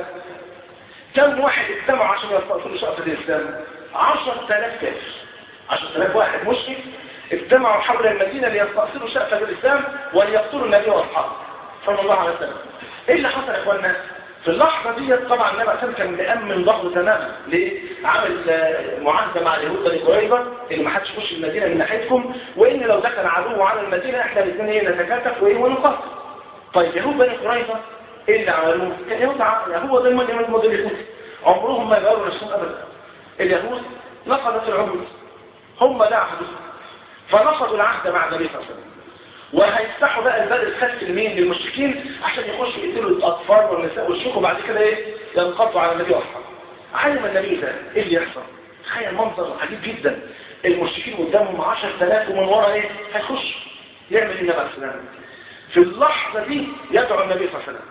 كم واحد اجتمع عشان يستأصلوا شرف الاسلام 10000 كافر 10000 واحد مشرك اجتمعوا حول المدينه ليستأصلوا شرف الاسلام وليقتلوا النبي واصحابه صلى الله عليه وسلم ايه اللي حصل يا اخوانا في اللحظة دي طبعا النبي عليه كان مأمن ظهره تماما ليه؟ عمل معاهدة مع اليهود بني قريظة ان ما حدش يخش المدينة من ناحيتكم وان لو دخل عدو على المدينة احنا الاثنين ايه نتكاتف وايه ونقاتل. طيب يهود بني قريظة ايه اللي عملوه؟ كان يهود يعني هو دايما اليهود موديل اليهود عمرهم ما يغيروا نفسهم ابدا. اليهود نقضت العهود هم لا عهدوا فنقضوا العهد مع النبي صلى الله عليه وسلم وهيفتحوا بقى الباب الخلف المين للمشركين عشان يخشوا يقتلوا الاطفال والنساء والشيوخ وبعد كده ايه ينقضوا على النبي واصحابه علم النبي ده ايه اللي يحصل تخيل منظر عجيب جدا المشركين قدامهم 10000 ومن ورا ايه هيخش يعمل ايه النبي عليه السلام في اللحظه دي يدعو النبي صلى الله عليه وسلم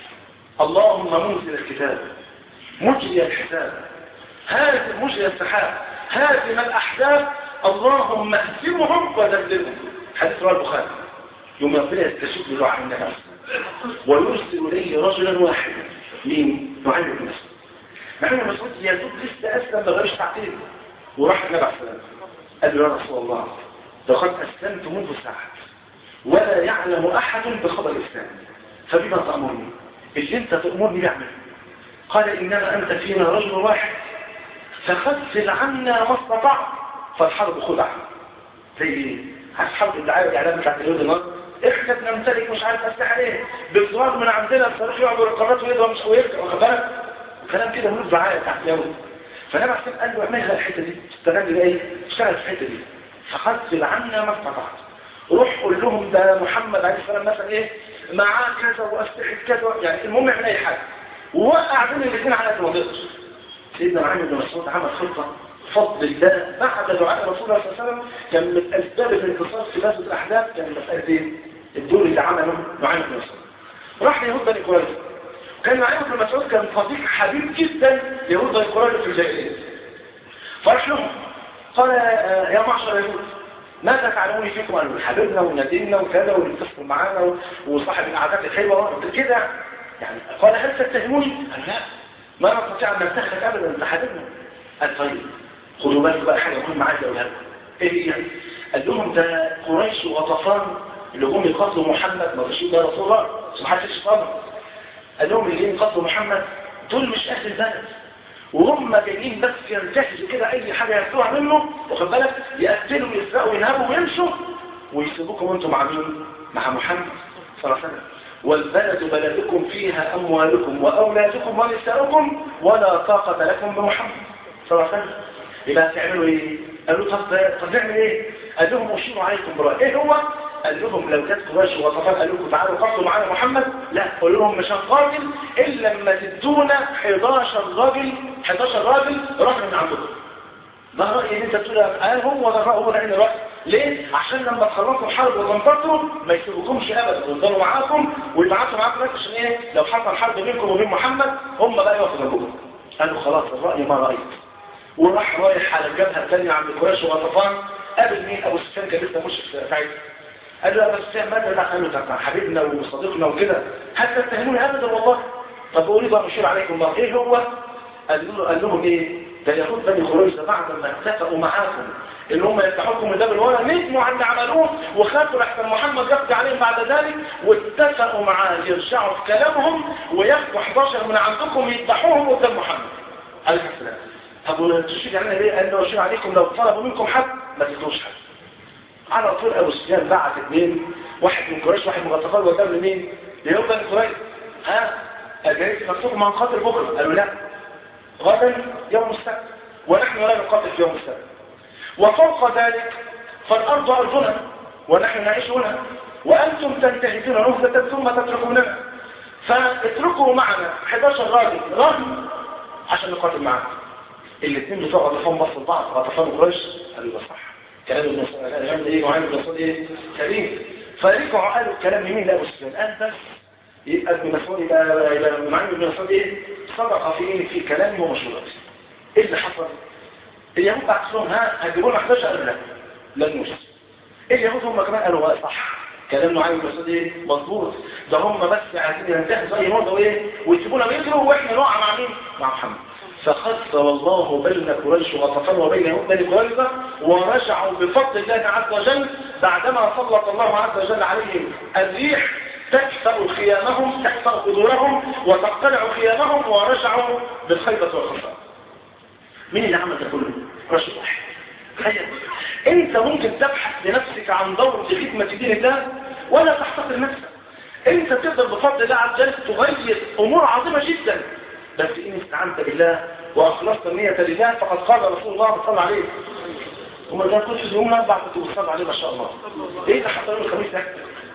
اللهم منزل الكتاب مجري الحساب هذه مجري السحاب هازم الاحزاب اللهم اهزمهم ودمرهم حديث رواه البخاري يوم ربنا يستشف له عن النبي ويرسل اليه رجلا واحدا مين نعيم بن مسعود نعيم بن مسعود يزود لسه اسلم بغير تعقيد وراح النبي عليه السلام قال له يا رسول الله لقد اسلمت منذ ساعه ولا يعلم احد بخبر الاسلام فبما تامرني اللي انت تامرني بعمل قال انما انت فينا رجل واحد فخذل عنا ما استطعت فالحرب خدعه زي ايه عارف حرب الدعايه الاعلام بتاعت اليهود النهارده احنا بنمتلك مش عارف اسلحه ايه بالزرار من عندنا الصاروخ يعبر القارات ويضرب مش ويرجع واخد بالك كلام كده ملوش دعايه بتاعت اليهود فانا بحسب قال له اعملها الحته دي اشتغل لي ايه اشتغل في الحته دي فخذل عنا ما استطعت روح قول لهم ده محمد عليه السلام مثلا ايه معاه كذا واسلحه كذا يعني المهم يعمل اي حاجه ووقع بين الاثنين على قد ما تقدر سيدنا معين بن مسعود عمل خطه بفضل الله بعد دعاء رسول الله صلى الله عليه وسلم كان من اسباب الانتصار في غزوه الاحزاب كان مساله ايه؟ الدور اللي عمله معين بن مسعود راح ليهود بني قريظه كان معين بن مسعود كان صديق حبيب جدا ليهود بني قريظه في الجاهليه فراح لهم قال يا معشر يهود ماذا تعلمون فيكم قالوا حبيبنا ونادينا وكذا واللي معانا وصاحب العادات الحلوه كده يعني قال هل تتهموني؟ قال لا ما نستطيع ان نتخذ ابدا انت حبيبنا قال طيب خدوا بالك بقى حاجه مهمه عايز اقولها لكم ايه هي؟ قال لهم ده قريش وغطفان اللي هم يقاتلوا محمد ما رشيد ده رسول الله سبحانه الله قال لهم اللي يقاتلوا محمد دول مش اهل البلد وهم جايين بس ينتهزوا كده اي حاجه ياخدوها منه واخد بالك يقتلوا ويسرقوا وينهبوا ويمشوا ويسيبوكم انتم مع مين؟ مع محمد صلى الله عليه وسلم والبلد بلدكم فيها أموالكم وأولادكم ونساؤكم ولا طاقة لكم بمحمد صلى الله عليه وسلم يبقى تعملوا ايه؟ قالوا طب طب نعمل ايه؟ قال لهم اشيروا عليكم برأي ايه هو؟ قال لهم لو جت قريش وغطفان قال لكم تعالوا قتلوا معانا محمد لا قول لهم مش هنقاتل الا لما تدونا 11 راجل 11 راجل رجل من عندكم ده رأيي ان انت تقول قال هو ده رأي هو ده رأي ليه؟ عشان لما تخلصوا الحرب وتنتصروا ما يسيبوكمش ابدا ويفضلوا معاكم ويبعتوا معاكم ناس عشان ايه؟ لو حصل حرب بينكم وبين محمد هم بقى يقفوا جنبكم. قالوا خلاص الرأي ما رأيت. وراح رايح على الجبهه الثانيه عند قريش وغطفان قابل مين؟ ابو سفيان كان لسه مشرف سعيد. قال له يا ابو سفيان ماذا لا قال له ده حبيبنا وصديقنا وكده هل تتهموني ابدا والله؟ طب قولي بقى اشير عليكم بقى ايه هو؟ قال له قال لهم ايه؟ ده يهود بني قريظه بعد ما اتفقوا معاكم ان هم يفتحوكم ده بالورق ندموا على اللي عملوه وخافوا لحسن محمد يقضي عليهم بعد ذلك واتفقوا معاه يرجعوا في كلامهم وياخدوا 11 من عندكم يذبحوهم قدام محمد عليه السلام طب وتشير علينا ليه قال له اشير عليكم لو طلبوا منكم حد ما تدوش حد على طول ابو سفيان بعت اثنين واحد من قريش واحد من غطفان وقدام لمين ليوم بني قريش ها جاي مكتوب ما نقاتل بكره قالوا لا غدا يوم السبت ونحن لا نقاتل في يوم السبت وفوق ذلك فالارض ارضنا ونحن نعيش هنا وانتم تنتهزون نهزه ثم تتركوننا فاتركوا معنا 11 راجل رهن عشان نقاتل معاكم الاثنين بتوع غطفان بصوا لبعض غطفان وقريش قالوا ده صح كلام ابن مسعود ايه وعين ابن مسعود ايه كريم فرجعوا قالوا الكلام يمين لابو سفيان قال بس يبقى ابن مسعود يبقى يبقى معين ابن مسعود ايه صدق في في كلامه ومشورته ايه اللي حصل اليهود بعت لهم ها هتجيبوا لنا 11 قالوا لا لن نوجد اليهود هم كمان قالوا صح كلام معين بن مسعود ايه مظبوط ده هم بس عايزين ينتهزوا اي نقطه وايه ويسيبونا بيجروا واحنا نقع مع مين مع محمد فخسر الله بين قريش وغطفان وبين يهود بني قريظه ورجعوا بفضل الله عز وجل بعدما سلط الله عز وجل عليهم الريح تكسر خيامهم تكسر قدورهم وتقتلع خيامهم ورجعوا بالخيبة والخسارة مين اللي عمل ده كله؟ رجل واحد تخيل انت ممكن تبحث لنفسك عن دور في خدمة دين الله ولا تحتقر نفسك انت تقدر بفضل الله عز وجل تغير امور عظيمة جدا بس ان استعنت بالله واخلصت النية لله فقد قال رسول الله صلى الله عليه وما ده كل يوم اربع كنت بصلي عليه ما شاء الله ايه ده حتى يوم الخميس ده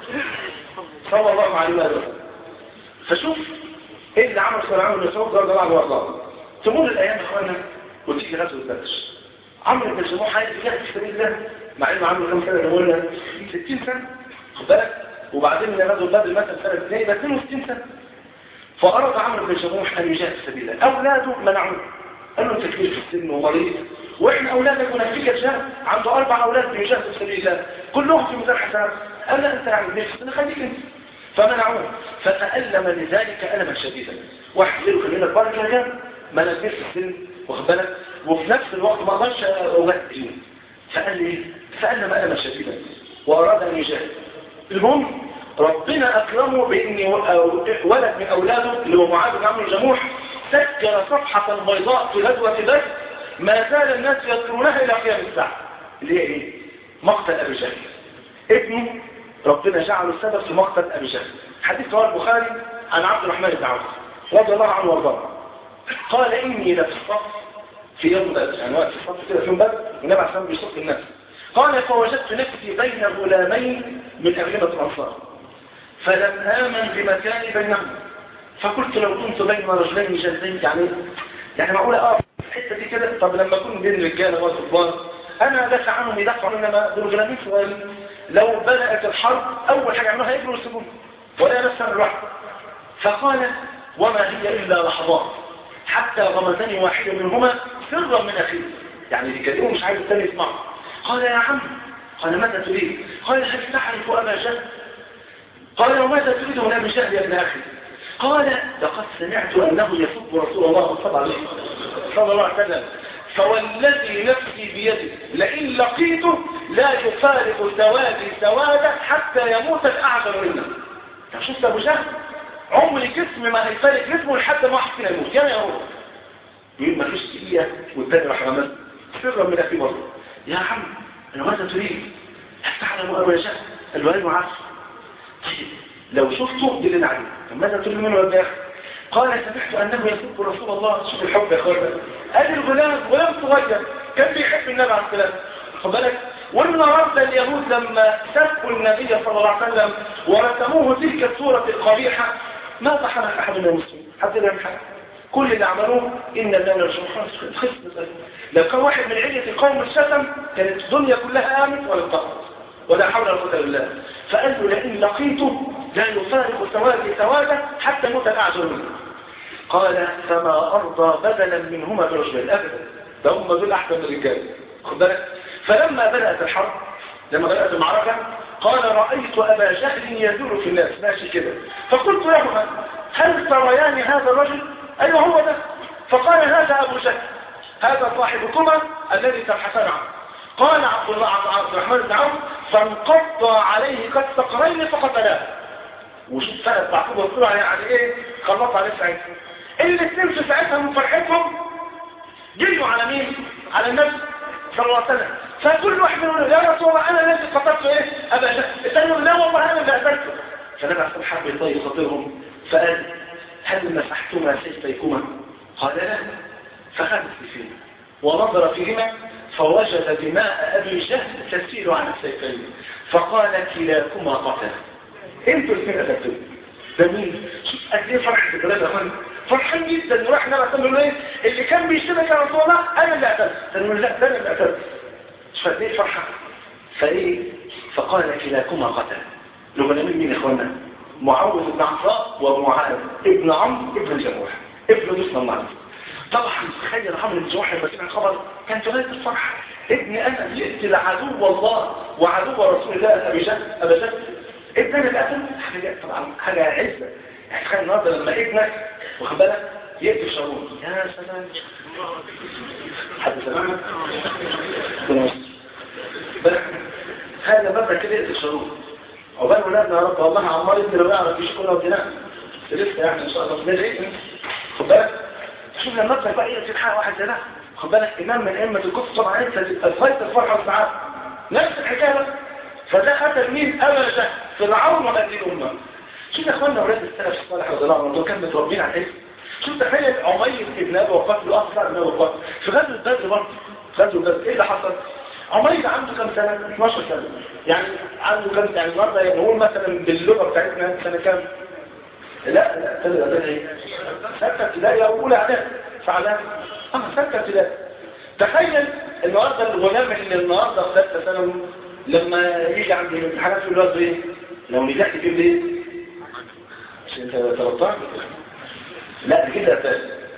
صلى الله عليه وسلم فشوف ايه اللي عمل صلى الله عليه وسلم ده الله وارضاه تمر الايام يا اخوانا وتيجي غزوه بدر عمرو بن الجموح عايز يجاهد في سبيل الله مع انه عنده كام سنه قلنا 60 سنه خد بالك وبعدين غزوه بدر مثلا سنه 2 يبقى 62 سنه فاراد عمرو بن الجموح ان يجاهد في سبيل الله اولاده منعوه قال له انت كبير في السن ومريض واحنا اولادك ونفسك جهاد عنده اربع اولاد بيجاهدوا في سبيل الله كلهم في ميزان حساب قال لا انت يعني نفسك خليك انت فمنعوه فتألم لذلك ألما شديدا واحد غيره كان لك بركة كان ما نزلت السن واخد بالك وفي نفس الوقت ما اقدرش اغذيه فقال لي فألم ألما شديدا وأراد أن يجاهد المهم ربنا أكرمه بأن ولد من أولاده اللي هو معاذ بن عمرو الجموح سجل صفحة بيضاء في غزوة بدر ما زال الناس يذكرونها إلى قيام الساعة اللي هي إيه؟ مقتل أبي جهل ابنه ربنا جعله السبب في مقتل أبي جهل حديث رواه البخاري عن عبد الرحمن بن عوف رضي الله عنه وارضاه قال إني لفي الصف في يوم بدر يعني وقت الصف كده في يوم بدر والنبي عليه الصلاة بيصف الناس قال فوجدت نفسي بين غلامين من أغلبة الأنصار فلم آمن بمكاني بينهم فقلت لو كنت بين رجلين جلدين يعني يعني معقولة اه الحته دي كده طب لما اكون بين رجاله وكبار انا دافع عنهم يدافعوا انما دول غلامين صغيرين لو بدات الحرب اول حاجه يعملوها يجروا يسيبون ولا نفسها الواحد فقال وما هي الا لحظات حتى غمزني واحد منهما سرا من اخيه يعني بيكلمه مش عايز الثاني يسمعه قال يا عم قال ماذا تريد قال هل تعرف ابا جهل قال وماذا تريد من ابي جهل يا ابن اخي قال لقد سمعت انه يسب رسول الله صلى الله عليه وسلم صلى الله عليه وسلم فوالذي نفسي بيده لئن لقيته لا يفارق سوادي سوادا حتى يموت الاعظم منا شفت ابو جهل عمر جسم ما هيفارق جسمه لحد ما واحد فينا يموت يا يا هو يقول ما فيش دقيقه والتاني راح رمز سرا من اخي برضه يا عم انا ماذا تريد تعلم ابو جهل الوالد عارف طيب لو شفته دلنا عليه ماذا تريد منه يا اخي قال سمعت انه يسب رسول الله شوف الحب يا اخوانا ادي الغلام غلام صغير كان بيحب النبي عليه السلام خد بالك والنهارده اليهود لما سبوا النبي صلى الله عليه وسلم ورسموه تلك الصوره القبيحه ما ضحك احد من المسلمين حتى لا يمحك كل اللي عملوه ان الله يرجو خلص خلص لو كان واحد من علية القوم الشتم كانت الدنيا كلها امن ولا انتهت ولا حول ولا قوه الا بالله فقال له لئن لقيته لا يفارق سوادي سوادا حتى يموت الاعجر منه قال فما ارضى بدلا منهما برجلين ابدا ده هم دول احسن من الرجال خد بالك فلما بدات الحرب لما بدات المعركه قال رايت ابا جهل يدور في الناس ماشي كده فقلت لهما هل تريان هذا الرجل ايوه هو ده فقال هذا ابو جهل هذا صاحبكما الذي تبحثان عنه قال عبد الله عبد الرحمن بن عوف فانقض عليه كالصقرين فقتلاه وشوف سنة بعقوبة وصلوا عليه يعني ايه خلص عليه ساعتها الاثنين في ساعتها من فرحتهم جريوا على مين على النبي صلى الله عليه وسلم فكل واحد منهم يا رسول الله انا الذي قتلت ايه ابا جهل الثاني يقول لا والله انا اللي قتلته فالنبي عليه الصلاه حب يطيب خاطرهم فقال هل مسحتما سيفيكما قال لا فخذ السيفين ونظر فيهما فوجد دماء ابي جهل تسيل عن السيفين فقال كلاكما قتل انتوا الاثنين قتلتوا ده مين شوف قد ايه فرحه البلاد يا اخوان فرحان جدا وراح نبع سلم ايه اللي كان بيشتبك يا رسول الله انا اللي قتلت قال لا ده انا اللي قتلت مش قد ايه فرحه فايه فقال كلاكما قتل لو مين مين يا اخوانا معوذ بن عفراء ومعاذ ابن عمرو ابن جموح ابن دوسنا الله طبعا تخيل عمرو بن جموح لما سمع الخبر كان غايه الفرحه ابن انا يقتل عدو الله وعدو رسول الله ابي جهل ابا جهل ابن انا القتل حاجه طبعا حاجه عزه يعني تخيل النهارده لما ابنك واخد بالك يقتل شارون يا سلام حد سمعنا هذا مبدا كده يقتل شارون عقبال ولادنا يا رب والله عمار ابن لو يعرف يشكرنا ودينا لسه يعني ان شاء الله ندعي خد بالك شوف لما ابنك بقى يقتل حاجه واحد زي ده خد بالك امام من ائمه الكفر طبعا انت تبقى الفرحه والسعاده نفس الحكايه بقى فده قتل مين اول ده فرعون وهذه الامه شوف يا اخوانا اولاد السلف الصالح رضي الله عنهم كانوا متربيين على الاسم شوف تخيل عمير ابن ابي وقاص له اخ ابن ابي وقاص في غزوه بدر برضه غزوه بدر ايه اللي حصل عمير عنده كام سنه 12 سنه يعني عنده كام يعني النهارده نقول مثلا باللغه بتاعتنا سنه كام لا لا ثالث اعدادي ثالثه ابتدائي او اولى اعدادي فعلا اه ثالثه ابتدائي تخيل النهارده الغلام اللي النهارده في ثالثه ثانوي لما يجي عند الامتحانات في الوقت ايه لو نجحت تجيب ايه عشان انت 13 لا كده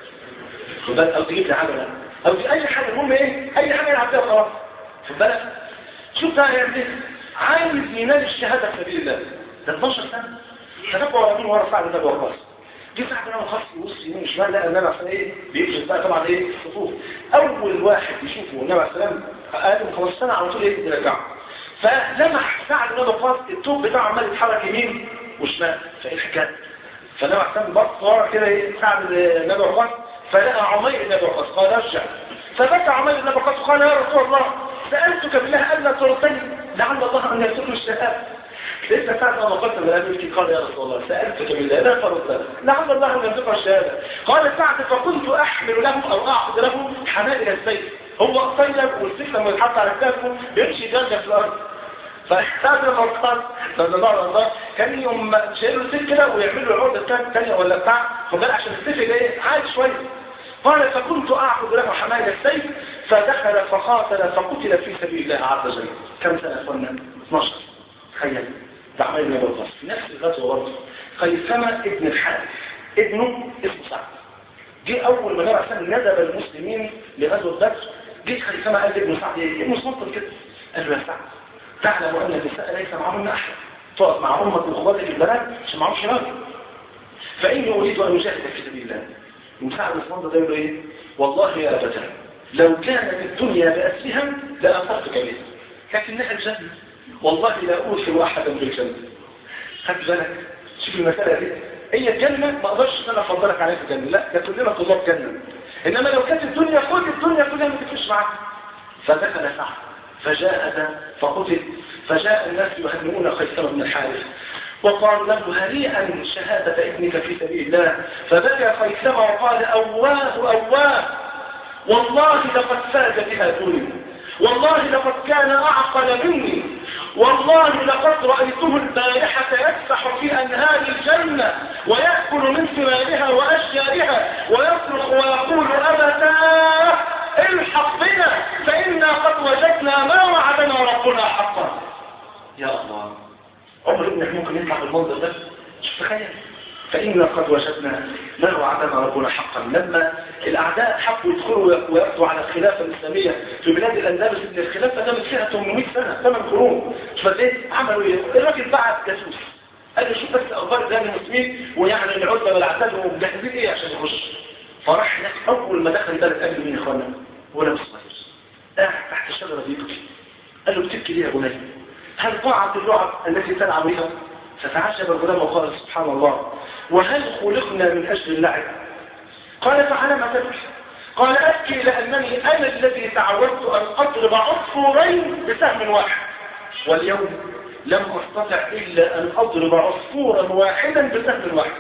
خد بالك او تجيب لي حاجه لا او دي اي حاجه المهم ايه اي حاجه يلعب فيها خلاص خد بالك شوف بقى يعمل ايه عايز ينال الشهاده في سبيل الله ده 12 سنه تتبع ورا مين ورا سعد بن وقاص جه سعد بن وقاص يبص يمين شمال لقى النبي عليه ايه بيكشف بقى طبعا ايه الصفوف اول واحد يشوفه النبي عليه السلام اقل من 15 سنه على طول ايه يرجعه فلمح سعد بن وقاص التوب بتاعه عمال يتحرك يمين وشمال فايه الحكايه فالنبي عليه السلام بص ورا كده ايه سعد بن وقاص فلقى عمير بن وقاص قال ارجع فبكى عمير بن وقاص وقال يا رسول الله سالتك بالله الا تردني لعل الله ان يرزقني الشهاده لسه ساعة ما قلت من أبيك قال يا رسول الله سألتك بالله لا فرد لعل الله أن يرزقنا الشهادة قال سعد فكنت أحمل له أو أعقد له حمائل السيف هو قصير والسيف لما يتحط على كتافه بيمشي جنجة في الأرض فسعد لما قال صلى الله عليه وسلم كان يوم شايل له سيف كده ويعمل له العقدة بتاعته الثانية ولا بتاع خد بالك عشان السيف ده عالي شوية قال فكنت أعقد له حمائل السيف فدخل فقاتل فقتل في سبيل الله عز وجل كم سنة قلنا 12 تخيل ده عمل بن وقاص نفس الغزوه برضه خيثمه ابن الحارث ابنه اسمه سعد جه اول ما نبع سنه ندب المسلمين لغزوه بدر جه خيثمه قال لابنه سعد ايه ابنه صنطر كده قال له يا سعد تعلم ان النساء ليس معهن احد تقف مع امك واخواتك البنات عشان معهمش راجل فاني اريد ان اجاهد في سبيل الله وسعد الصندر ده يقول له ايه والله يا ابتاه لو كانت الدنيا باسرها لاثرتك بها لكنها الجنه والله لا أوثر أحدا بالجنة خد بالك شوف المسألة دي هي الجنة ما أقدرش أنا أفضلك عليها في الجنة لا ده كلنا طلاب جنة إنما لو كانت الدنيا خد الدنيا كلها ما تفرش معاك فدخل سعد فجاء فقتل فجاء الناس يهنئون خيثمة بن الحارث وقال له هنيئا شهادة ابنك في سبيل الله فبكى خيثمة وقال أواه أواه والله لقد فاز بها دنيا والله لقد كان أعقل مني والله لقد رأيته البارحة يسبح في أنهار الجنة ويأكل من ثمارها وأشجارها ويصرخ ويقول أبتاه الحق بنا فإنا قد وجدنا ما وعدنا ربنا حقا يا الله عمر ابنك ممكن يطلع بالمنظر ده شوف تخيل فإنا قد وجدنا ما وعدنا ربنا حقا لما الأعداء حبوا يدخلوا ويقضوا على الخلافة الإسلامية في بلاد الأندلس إن الخلافة ده من فيها 800 سنة 8 قرون شوف قد إيه عملوا إيه؟ الراجل بعت جاسوس قال له شوف بس أخبار ده المسلمين ويعني العزة والعتاد ومجهزين إيه عشان يخش فراح هناك أول ما دخل بلد قبل مين يا إخوانا؟ ولا صغير قاعد تحت الشجرة دي يبكي قال له بتبكي ليه يا بني؟ هل طاعة اللعب التي تلعب بها فتعجب الغلام وقال سبحان الله وهل خلقنا من أجل اللعب قال فعلى ما تبكي قال أبكي لأنني أنا الذي تعودت أن أضرب عصفورين بسهم واحد واليوم لم أستطع إلا أن أضرب عصفورا واحدا بسهم واحد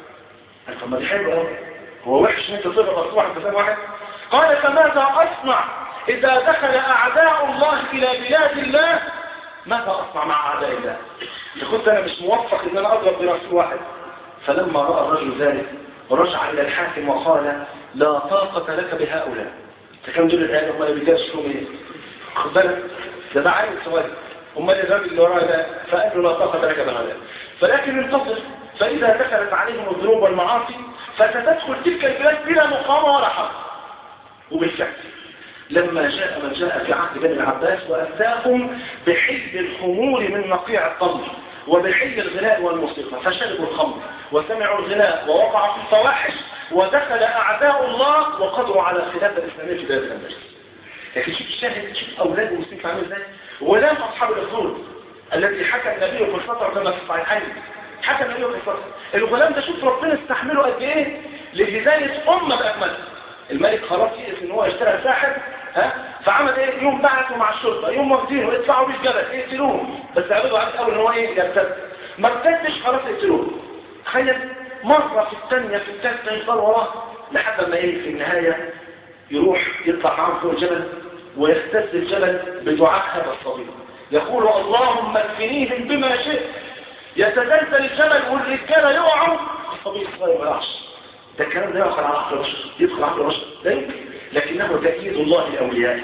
طب ما دي حلوة هو وحش ان انت تضرب عصفور بسهم واحد قال فماذا أصنع إذا دخل أعداء الله إلى بلاد الله ماذا أصنع مع أعداء الله إذا كنت أنا مش موفق إن أنا أضرب برأس واحد فلما رأى الرجل ذلك رجع إلى الحاكم وقال لا طاقة لك بهؤلاء فكان دول العيال هم اللي بيجاش شو ايه خد بالك ده ده عيل صغير امال الراجل اللي وراه ده فقال له لا طاقة لك بهؤلاء فلكن انتظر فإذا دخلت عليهم الذنوب والمعاصي فستدخل تلك البلاد بلا مقامة ولا حرب وبالفعل لما جاء من جاء في عهد بني العباس وأتاهم بحلب الخمور من نقيع الطمر وبحل الغناء والموسيقى فشربوا الخمر وسمعوا الغناء ووقعوا في الفواحش ودخل أعداء الله وقضوا على خلافة الإسلامية في بلاد الأندلس لكن شوف الشاهد شوف أولاد المسلمين عامل ازاي ولام أصحاب الأخدود الذي حكى النبي في الفترة كما في الصحيحين حكى النبي في الفترة الغلام ده شوف ربنا استحمله قد إيه لهداية أمة بأكملها الملك خلاص يئس ان هو يشتغل ساحر ها فعمل ايه يوم بعثوا مع الشرطه يوم واخدينه يطلعوا بيه الجبل يقتلوه بس عملوا عارف اول ان هو ايه يرتد ما ارتدش خلاص يقتلوه تخيل مره في الثانيه في الثالثه يفضل وراه لحد ما ايه في النهايه يروح يطلع معاهم فوق الجبل ويختز الجبل بدعاء هذا الصغير يقول اللهم اكفنيهم بما شئت يتزلزل الجبل والرجاله يقعوا الصبي الصغير ما يقعش ده الكلام ده يدخل على عقل الرشد يدخل عقل الرشد لا يمكن لكنه تأييد الله لأوليائه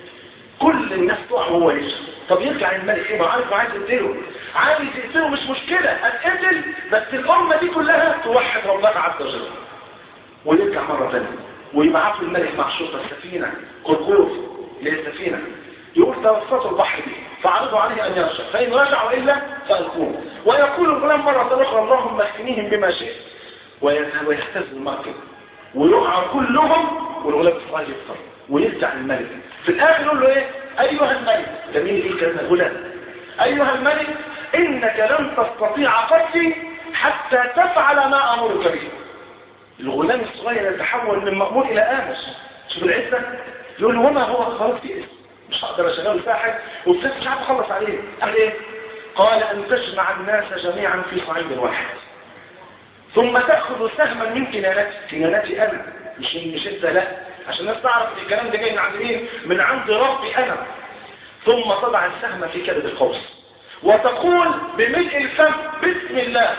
كل الناس تقع وهو يشهد طب يرجع الملك ايه ما عارف عايز يقتله عايز يقتله مش مشكلة هتقتل بس الأمة دي كلها توحد ربنا عز وجل ويرجع مرة ثانية ويبعث الملك مع الشرطة السفينة قرقوف للسفينة يقول توسطوا البحر دي فعرضوا عليه أن يرجع فإن رجعوا إلا فألقوه ويقول الغلام مرة أخرى اللهم اكفنيهم بما شئت ويهتز المركب ويقع كلهم والغلام الصغير يفطر ويرجع الملك في الاخر يقول له ايه ايها الملك ده مين اللي كان الغلام ايها الملك انك لن تستطيع قتلي حتى تفعل ما امرك به الغلام الصغير يتحول من مأمور الى امش شوف العزة يقول له وما هو خلاص في اسم مش هقدر اشغله ساحر وفي مش عارف اخلص عليه قال ايه قال ان تجمع الناس جميعا في صعيد واحد ثم تأخذ سهما من كنانتي كنانتي أنا مش مش انت لا عشان الناس تعرف ان الكلام ده جاي من عند مين من عند ربي أنا ثم تضع السهم في كبد القوس وتقول بملء الفم بسم الله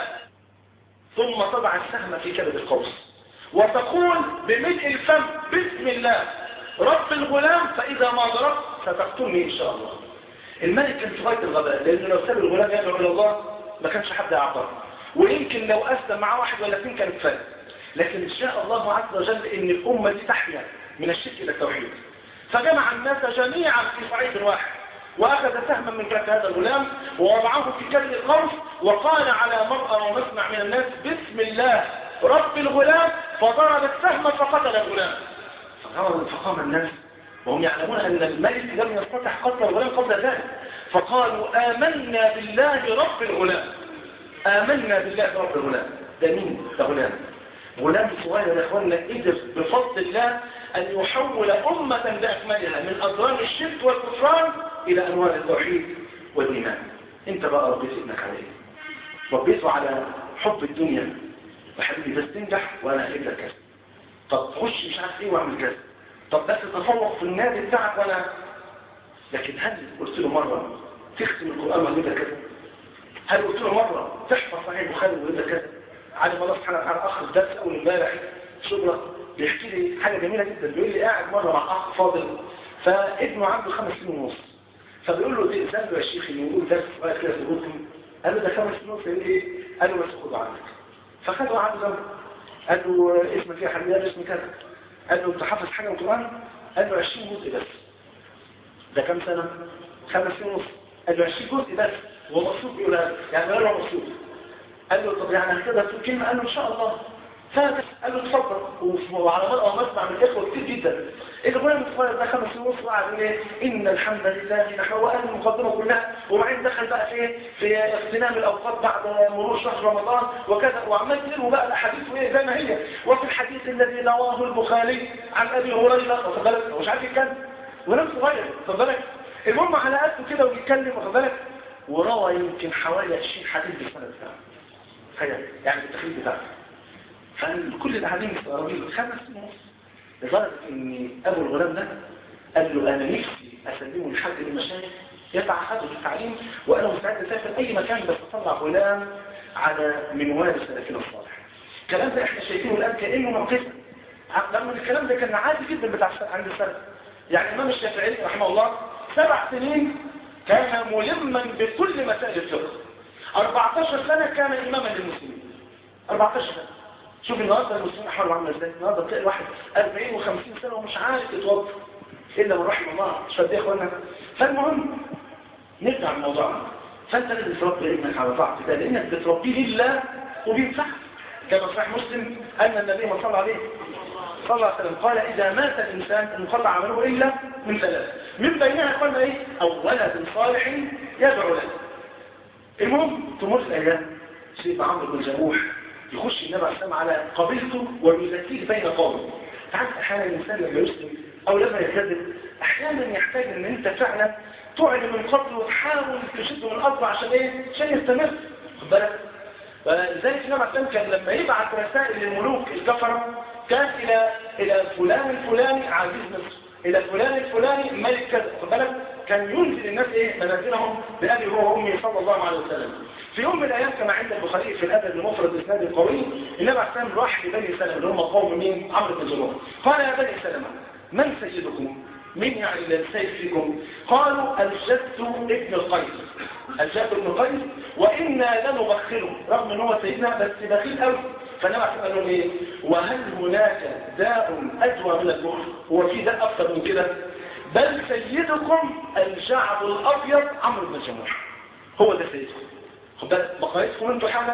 ثم تضع السهم في كبد القوس وتقول بملء الفم بسم الله رب الغلام فإذا ما ضربت ستقتلني إن شاء الله الملك كان في غاية الغباء لأنه لو ساب الغلام يدعو إلى الله ما كانش حد يعبره ويمكن لو أسلم معاه واحد ولا اثنين كانت فرق لكن شاء الله عز وجل ان الأمة دي تحيا من الشرك إلى التوحيد فجمع الناس جميعا في صعيد واحد وأخذ سهما من كف هذا الغلام ووضعه في كل القوس وقال على مرأى ومسمع من الناس بسم الله رب الغلام فضرب السهم فقتل الغلام فقام الناس وهم يعلمون أن الملك لم يستطع قتل الغلام قبل ذلك فقالوا آمنا بالله رب الغلام آمنا بالله رب الغلام ده مين ده غلام غلام صغير يا اخوانا قدر بفضل الله أن يحول أمة بأكملها من أضرار الشرك والكفران إلى أنوار التوحيد والإيمان أنت بقى ربيت ابنك عليه ربيته على حب الدنيا وحبيبي بس تنجح وأنا أجيب لك كذا طب خش مش عارف إيه وأعمل كذا طب بس تفوق في النادي بتاعك وأنا لكن هل قلت له مرة تختم القرآن وأجيب لك كذا هل قلت له مرة تحفظ صحيح البخاري ويقول لك كذا عالم الله سبحانه وتعالى اخر درس اول امبارح شبرا بيحكي لي حاجه جميله جدا بيقول لي قاعد مره مع اخ فاضل فابنه عنده خمس سنين ونص فبيقول له دي له يا شيخ ان يقول درس صغير كده في قال له ده خمس سنين ونص يقول ايه قال له بس خده عنك فخده عنده جنبه قال له اسمك ايه يا حبيبي قال اسمي كذا قال له انت حافظ حاجه من القران قال له 20 جزء بس ده كام سنه خمس سنين ونص قال له 20 جزء بس هو مقصود بيقول يعني غير مقصود قال له طب يعني كده تقول كلمة قال له إن شاء الله فقال له اتفضل وعلى مرأة ومسمع من الإخوة كتير جدا الغلام الصغير ده خمس سنين ونص وقعد يقول ايه ان الحمد لله نحن وقال المقدمه كلها وبعدين دخل بقى في في اغتنام الاوقات بعد مرور شهر رمضان وكذا وعمال يقول بقى الاحاديث وهي زي ما هي وفي الحديث الذي رواه البخاري عن ابي هريره واخد بالك هو مش عارف يتكلم غلام صغير واخد بالك المهم على قده كده وبيتكلم واخد بالك وروى يمكن حوالي 20 حديث بالسند بتاعه تخيل يعني بالتخيل بتاعه فكل الاحاديث مستغربين خمس سنين ونص لدرجة ان ابو الغلام ده قال له انا نفسي اسلمه لحد من المشايخ يتعهدوا في التعليم وانا مستعد اسافر اي مكان بس اطلع غلام على منوال السلفين الصالح الكلام ده احنا شايفينه الان كانه موقفا رغم ان الكلام ده كان عادي جدا بتاع عند السلف يعني الامام الشافعي رحمه الله سبع سنين كان ملما بكل مسائل الفقه 14 سنه كان اماما للمسلمين 14 سنه شوف النهارده المسلمين احوالهم عامله ازاي النهارده تلاقي واحد 40 و50 سنه ومش عارف يتوضا الا من رحم الله مش فاهم يا اخوانا فالمهم نرجع لموضوعنا فانت لازم تربي ابنك على طاعه ده لانك بتربيه لله وبينفعك كما صحيح مسلم ان النبي صلى الله عليه صلى الله عليه وسلم قال اذا مات الانسان انقطع عمله الا من ثلاث من بينها قلنا ايه او ولد صالح يدعو له المهم تمر الايام سيدنا عمرو بن جموح يخش النبي عليه السلام على قبيلته ويزكيه بين قومه تعرف احيانا الانسان لما يسلم او لما يكذب احيانا يحتاج ان انت فعلا تعلن من قبله وتحاول تشده من قبله عشان ايه عشان يستمر خد بالك فلذلك النبي عليه السلام كان لما يبعث رسائل للملوك الكفره كان الى الى فلان الفلاني عزيز مصر الى فلان الفلاني ملك كذا خد بالك كان ينزل الناس ايه منازلهم بأبي هو وأمي صلى الله عليه وسلم في يوم من الأيام كما عند البخاري في الأدب المفرد الإسناد القوي النبي عليه السلام راح لبني سلمة اللي هم قوم مين عمرو بن جموح قال يا بني سلمة من سيدكم من يعني السيد فيكم قالوا الجد ابن القيس الجد ابن القيس وإنا لنبخله رغم ان هو سيدنا بس بخيل قوي فالنبي عليه السلام قال لهم ايه وهل هناك داء أدوى من البخل هو في داء أكثر من كده بل سيدكم الجعد الأبيض عمرو بن جموح هو ده سيدكم خد بالك مقاييسكم انتوا حاجة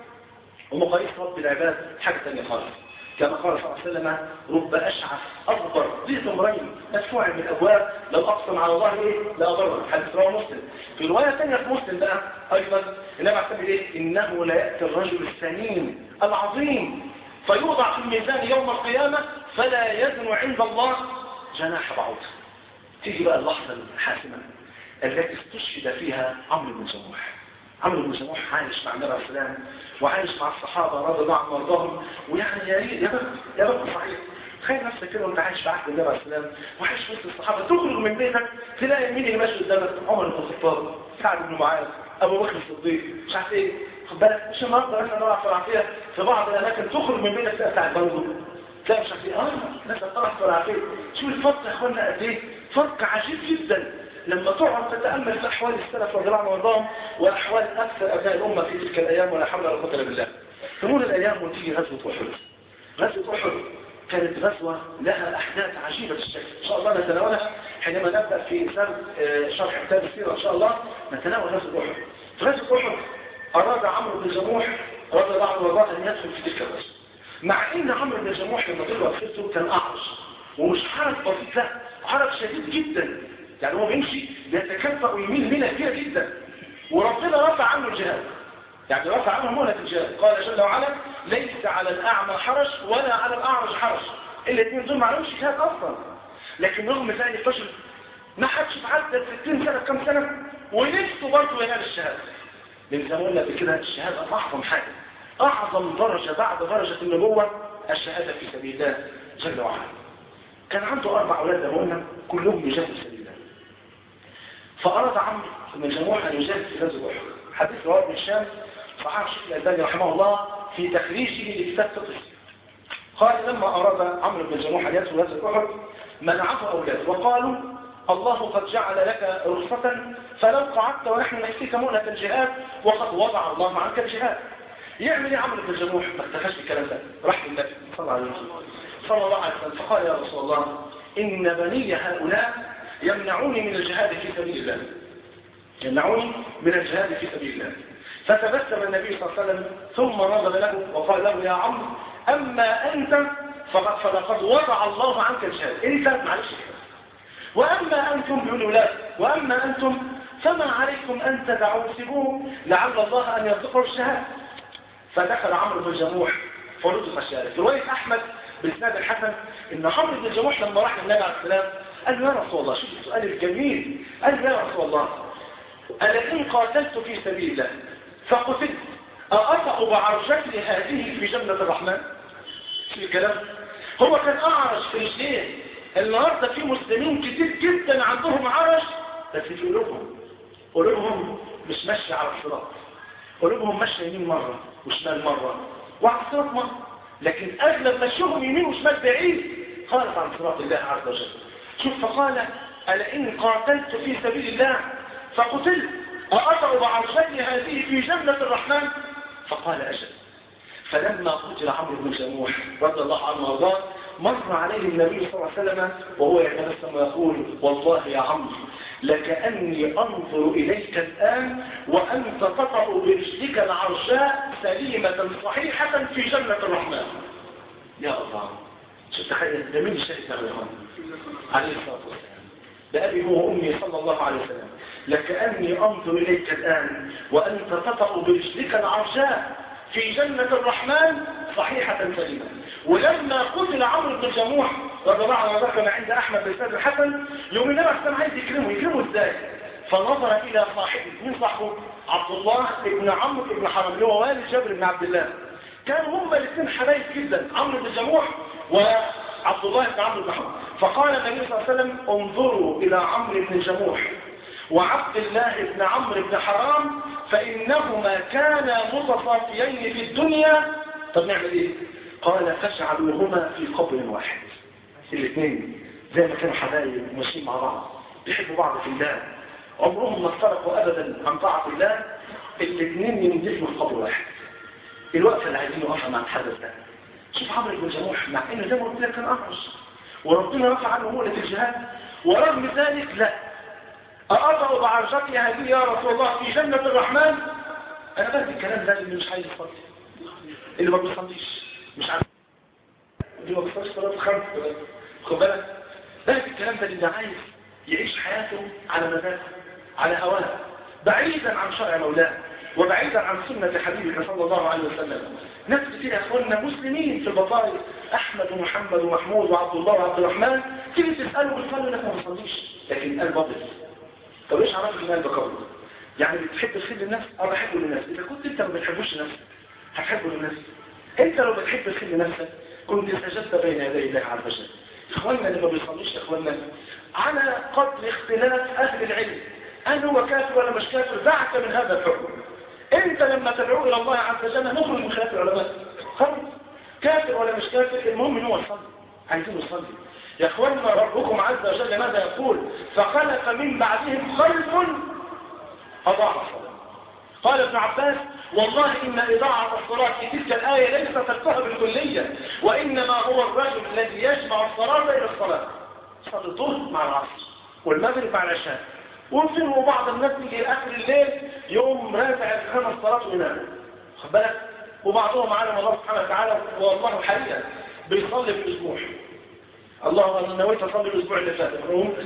ومقاييس رب العباد حاجة ثانيه خالص كما قال صلى الله عليه وسلم رب أشعث أكبر ذي ثمرين مدفوع من الأبواب لو أقسم على الله إيه لا أضر حديث رواه مسلم في رواية ثانية في مسلم بقى أيضا النبي عليه الصلاة إيه إنه لا يأتي الرجل السمين العظيم فيوضع في الميزان يوم القيامة فلا يزن عند الله جناح بعوض تيجي بقى اللحظة الحاسمة التي استشهد فيها عمرو بن جموح عمرو بن جموح عايش مع النبي عليه السلام وعايش مع الصحابة رضي الله عنهم وارضاهم ويعني يا ريت يا بخت يا بخت صحيح تخيل نفسك كده وانت عايش في عهد النبي عليه السلام وعايش وسط الصحابة تخرج من بيتك تلاقي مين اللي ماشي قدامك عمر بن الخطاب سعد بن معاذ ابو بكر الصديق مش عارف ايه خد بالك مش النهارده احنا نقع في العافيه في بعض الاماكن تخرج من بيتك تلاقي سعد برضه لا مش عارف ايه اه ناس طرح في العافيه شوف الفرق يا اخوانا قد ايه فرق عجيب جدا لما تقعد تتامل في احوال السلف رضي الله عنهم وارضاهم واحوال اكثر ابناء الامه في تلك الايام ولا حول ولا قوه الا بالله تمر الايام وتيجي غزوه احد غزوه احد كانت غزوه لها احداث عجيبه الشكل ان شاء الله نتناولها حينما نبدا في سرد شرح كتاب السيره ان شاء الله نتناول غزوه احد في غزوه احد اراد عمرو بن جموح رضي الله عنه وارضاه ان يدخل في تلك الغزوه مع ان عمرو بن جموح لما طلع سيرته كان اعرج ومش حرج بسيط لا حرج شديد جدا يعني هو بيمشي بيتكفأ ويميل ميلة كبيرة جدا وربنا رفع عنه الجهاد يعني رفع عنه مهلة الجهاد قال جل وعلا ليس على الأعمى حرج ولا على الأعرج حرج الاثنين دول ما عليهمش جهاد أصلا لكن رغم ذلك فشل ما حدش اتعدى 60 سنة كم سنة ونفسه برضه ينال الشهادة لأن زي ما قلنا بكده الشهادة أعظم حاجة أعظم درجة بعد درجة النبوة الشهادة في سبيل الله جل وعلا كان عنده أربع أولاد زي ما قلنا كلهم يجاهدوا في سبيل الله فأراد عمرو بن جموح أن يجاهد في غزوة أحد حديث رواه ابن الشام صححه الشيخ الألباني رحمه الله في تخريجه لكتاب فقه قال لما أراد عمرو بن جموح أن يدخل غزوة أحد منعه أولاد وقالوا الله قد جعل لك رخصة فلو قعدت ونحن نحكيك مؤنة الجهاد وقد وضع الله عنك الجهاد يعمل ايه عمرو بن جموح ما اكتفاش بالكلام ده راح للنبي صلى الله عليه وسلم صلى الله عليه وسلم فقال يا رسول الله إن بني هؤلاء يمنعوني من الجهاد في سبيل الله يمنعوني من الجهاد في سبيل الله فتبسم النبي صلى الله عليه وسلم ثم نظر له وقال له يا عمرو أما أنت فلقد وضع الله عنك الجهاد أنت معلش وأما أنتم بيقولوا لا وأما أنتم فما عليكم أن تدعوا سيبوه لعل الله أن يرزقه الشهادة فدخل عمرو بن جموح فرد مشارك في رواية أحمد بإسناد الحسن إن عمرو بن جموح لما راح للنبي عليه السلام قال له يا رسول الله شوف السؤال الجميل قال له يا رسول الله أنا إن قاتلت في سبيل الله فقتلت أأطأ بعرجتي هذه في جنة الرحمن في الكلام هو كان أعرج في رجليه النهاردة في مسلمين كتير جدا عندهم عرج بس في قلوبهم قلوبهم مش ماشية على الصراط قلوبهم ماشية يمين مرة وشمال مرة وعلى الصراط مرة لكن أغلب مشيهم يمين وشمال بعيد خالف عن صراط الله عز وجل شوف فقال ألا إن قاتلت في سبيل الله فقتلت أأطأ بعرجتي هذه في جنة الرحمن فقال أجل فلما قتل عمرو بن جموح رضي الله عنه وارضاه مر عليه النبي صلى الله عليه وسلم وهو يتبسم ويقول والله يا عمرو لكأني أنظر إليك الآن وأنت تطأ برجلك العرجاء سليمة صحيحة في جنة الرحمن يا الله شو تخيل ده مين الشيخ ده عليه الصلاة والسلام بأبي هو أمي صلى الله عليه وسلم لكأني أنظر إليك الآن وأنت تطأ برجلك العرجاء في جنة الرحمن صحيحة سليمة ولما قتل عمرو بن جموح رضي الله عنه ذكر عند أحمد بن سعد الحسن يوم النبي عليه عايز يكرمه يكرمه ازاي فنظر إلى صاحبه مين صاحبه عبد الله بن عمرو بن حرام اللي هو والد جابر بن عبد الله كانوا هما الاثنين حبايب جدا عمرو بن جموح وعبد الله بن عمرو بن حرام فقال النبي صلى الله عليه وسلم انظروا إلى عمرو بن جموح وعبد الله بن عمرو بن حرام فإنهما كانا متصافيين في الدنيا طب نعمل ايه قال فاجعلوهما في قبر واحد الاثنين زي ما كانوا حبايب ماشيين مع بعض بيحبوا بعض في الله عمرهم ما افترقوا ابدا عن طاعه الله الاثنين يندفنوا في قبر واحد الوقت اللي عايزين نقف مع الحدث ده شوف عمرو بن جموح مع ان زي ما قلت لك كان احرص وربنا رفع عنه هو في الجهاد ورغم ذلك لا أأطأ بعرجتي هذه يا رسول الله في جنة الرحمن أنا بهدي الكلام ده اللي مش عايز يصلي اللي ما بيصليش مش عارف اللي ما بيصليش صلاة خمس خد بالك بهدي الكلام ده اللي عايز يعيش حياته على مزاجه على هواه بعيدا عن شرع مولاه وبعيدا عن سنة حبيبنا صلى الله عليه وسلم ناس كتير يا اخواننا مسلمين في البطائل احمد ومحمد ومحمود وعبد الله وعبد الرحمن تيجي تساله بيصلي لك ما بيصليش لكن قلب ابيض طب ايش عرفت ان قلبك ابيض يعني بتحب الخير للنفس اه بحبه للنفس اذا كنت انت ما بتحبوش لنفسك هتحبه للنفس انت لو بتحب الخير لنفسك كنت سجدت بين يدي الله عز وجل اخواننا اللي ما بيصليش اخواننا على قدر اختلاف اهل العلم هل هو كافر ولا مش كافر دعك من هذا الحكم انت لما تدعو الى الله عز وجل نخرج من خلاف العلماء خلاص كافر ولا مش كافر المهم ان هو يصلي عايزين يصلي يا اخواننا ربكم عز وجل ماذا يقول فخلف من بعدهم خلف اضاع الصلاه قال ابن عباس والله ان اضاعه الصلاه في تلك الايه ليست تلفها بالكليه وانما هو الرجل الذي يجمع الصلاه الى الصلاه صلاه الظهر مع العصر والمغرب مع العشاء وفيه بعض الناس يجي اخر الليل يوم رافع الخمس صلاه وينام خد بالك وبعضهم عالم الله سبحانه وتعالى والله حقيقه بيصلي في الاسبوع الله انا نويت اصلي الاسبوع اللي فات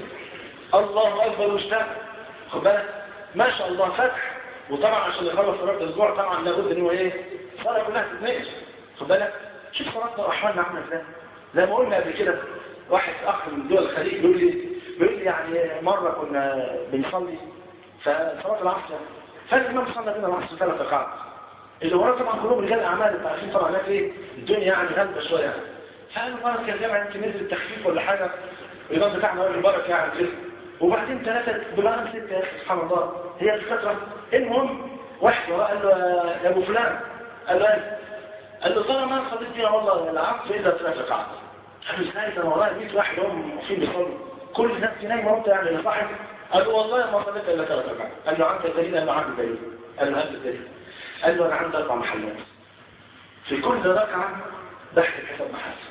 الله اكبر مشتاق خد بالك ما شاء الله فتح وطبعا عشان يخلص صلاه الاسبوع طبعا لابد ان هو ايه الصلاه كلها تتناقش خد بالك شوف صلاتنا واحوالنا عامله ازاي زي ما قلنا قبل كده واحد اخ من دول الخليج بيقول لي بيقول لي يعني مره كنا بنصلي فصلاه العصر فالامام صلى بينا العصر ثلاث ركعات اللي وراه طبعا كلهم رجال اعمال انت عارفين طبعا هناك ايه الدنيا يعني غامضه شويه يعني فقالوا مرة كان جامع يمكن نزل التخفيف ولا حاجه الامام بتاعنا راجل بركه يعني كده وبعدين ثلاثه دولار سته يا اخي سبحان الله هي الفتره المهم واحد وراه قال له يا ابو فلان قال له قال له ترى ما صليت فيها والله العصر الا ثلاث ركعات قال له ازاي ده انا ورايا 100 واحد هم واقفين بيصلوا كل الناس نايمه وانت يعني يا صاحبي قال له والله ما صليت الا ثلاث ركعات قال له عندك دليل قال له عندي دليل قال له هات الدليل قال له انا عندي اربع محلات في كل ركعه بحسب حساب محاسب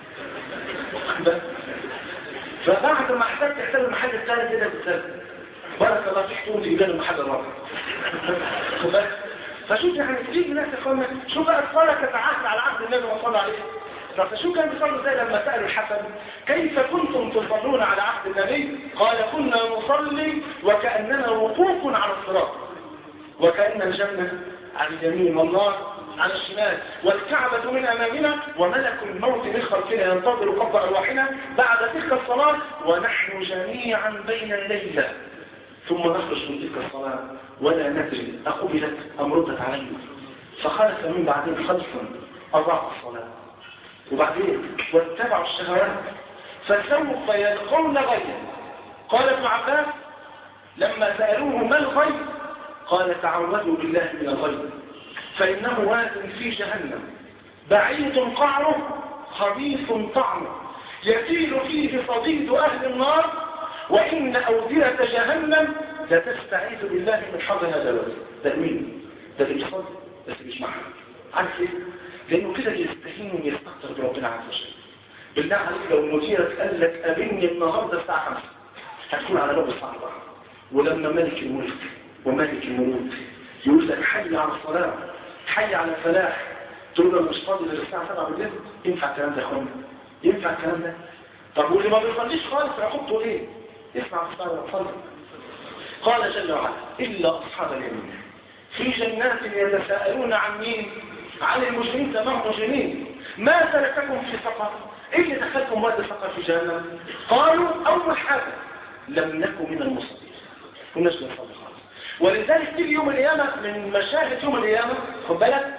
فبعد ما احتاج حساب المحل الثالث كده بالثالث بارك الله فيك تقوم تجيب المحل الرابع فشوف يعني تريد الناس يا اخوانا شوف بقى الصلاه كتعهد على عهد النبي صلى الله عليه فشو كان بيصلوا زي لما سألوا الحسن كيف كنتم تصلون على عهد النبي قال كنا نصلي وكأننا وقوف على الصراط وكأن الجنة على اليمين والنار على الشمال والكعبة من أمامنا وملك الموت من خلفنا ينتظر قبض أرواحنا بعد تلك الصلاة ونحن جميعا بين يدي ثم نخرج من تلك الصلاة ولا ندري أقبلت أم ردت علينا فخلف من بعدين خلفا أضاع الصلاة وبعدين واتبعوا الشهوات فسوف يلقون غيا قال ابن عباس لما سألوه ما الغي قال تعوذوا بالله من الغي فإنه واد في جهنم بعيد قعره خبيث طعمه يسيل فيه صديد أهل النار وإن أودية جهنم لتستعيذ بالله من حظ هذا الواد ده مين؟ ده اللي بيصلي بس مش معها عارف ايه؟ لأنه كده يستهين ويستقدر بربنا عز وجل بالله عليك لو مديرك قال لك قابلني النهارده الساعة 5 هتكون على باب الساعة 4 ولما ملك الملك وملك الملوك يقول لك حي على الصلاة حي على الفلاح تقول له مش فاضي للساعة 7 بالليل ينفع الكلام ده يا اخوانا ينفع الكلام ده طب واللي ما بيصليش خالص يحطه ليه يسمع الصلاة ويصلي قال جل وعلا إلا أصحاب اليمين في جنات يتساءلون عن مين عن المجرمين تمام مجرمين ما سلككم في سقر ايه اللي دخلكم واد سقر في جهنم قالوا اول حاجه لم نكن من المصلين كناش بنصلي خالص ولذلك تيجي يوم القيامه من مشاهد يوم القيامه خد بالك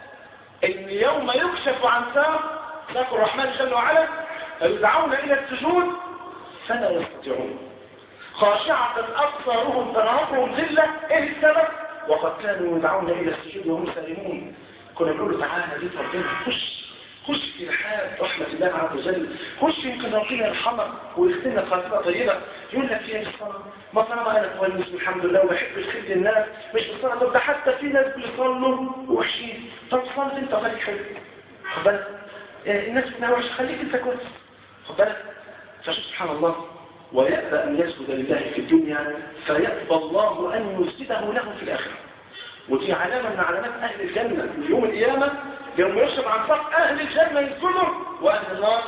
ان يوم يكشف عن ساق ساق الرحمن جل وعلا يدعون الى السجود فلا يستطيعون خاشعة أبصارهم ترهقهم ذلة إيه السبب؟ وقد كانوا يدعون إلى السجود وهم سالمون كنا نقول له تعالى بيت ربنا خش خش في رحاب رحمة الله عز وجل خش يمكن ربنا يرحمك ويختمنا خاتمة طيبة يقول لك فيها الصلاة ما طالما أنا كويس الحمد لله وبحب الخير للناس مش بالصلاة طب ده حتى في ناس بيصلوا وحشين طب صلي أنت خليك حلو خد بالك الناس بتنوعش خليك أنت كويس خد بالك فشوف سبحان الله ويأبى أن يسجد لله في الدنيا فيأبى الله أن يسجده له في الآخرة ودي علامة من علامات أهل الجنة في يوم القيامة يوم يشرب عن فرق أهل الجنة يسجدوا وأهل النار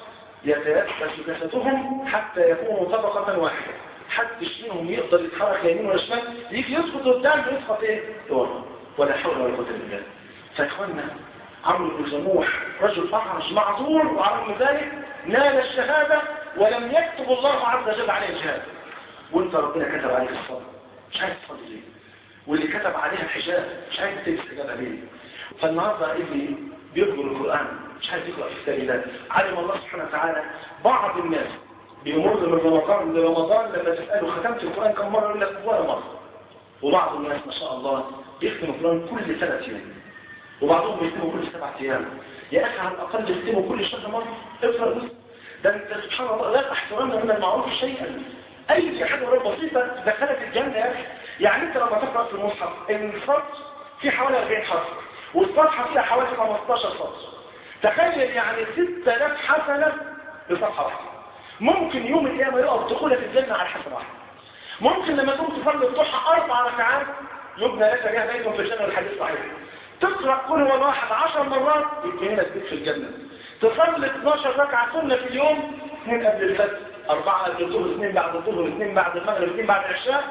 يتيأس جسدهم حتى يكونوا طبقة واحدة حدش منهم يقدر يتحرك يمين ولا شمال يجي يسقط قدام يسقط ايه؟ ورا ولا حول ولا قوة الا بالله فإخواننا عمرو بن جموح رجل أعرج معذور وعلى ذلك نال الشهادة ولم يكتب الله عز وجل عليه الجهاد وانت ربنا كتب عليك الصلاة مش عايز تصلي ليه واللي كتب عليها الحجاب مش عايز تلبس حجابها ليه فالنهارده ابني بيقرأ القرآن مش عايز يقرأ في كتاب الله علم الله سبحانه وتعالى بعض الناس بيمر من رمضان لرمضان لما تسأله ختمت القرآن كم مرة يقول لك ولا مرة وبعض الناس ما شاء الله يختم القرآن كل ثلاث أيام وبعضهم بيختموا كل سبعة أيام يا أخي على الأقل يختموا كل شهر مرة اقرأ جزء ده انت سبحان الله لا تحترمنا من المعروف شيئا اي حاجه ولو بسيطه دخلت الجنه يا اخي يعني انت لما تقرا في المصحف السطر في حوالي 40 حرف والصفحه فيها حوالي 15 سطر تخيل يعني 6000 حسنه لصفحه واحده ممكن يوم القيامه يقف دخولك الجنه على حسنه واحده ممكن لما تقوم تصلي الضحى اربع ركعات يبنى لك بها بيت في الجنه والحديث صحيح تقرا كل واحد 10 مرات يبني لك بيت في الجنه تصلي 12 ركعة سنة في اليوم اثنين قبل الفجر أربعة قبل الظهر اثنين بعد الظهر اثنين بعد المغرب اثنين بعد العشاء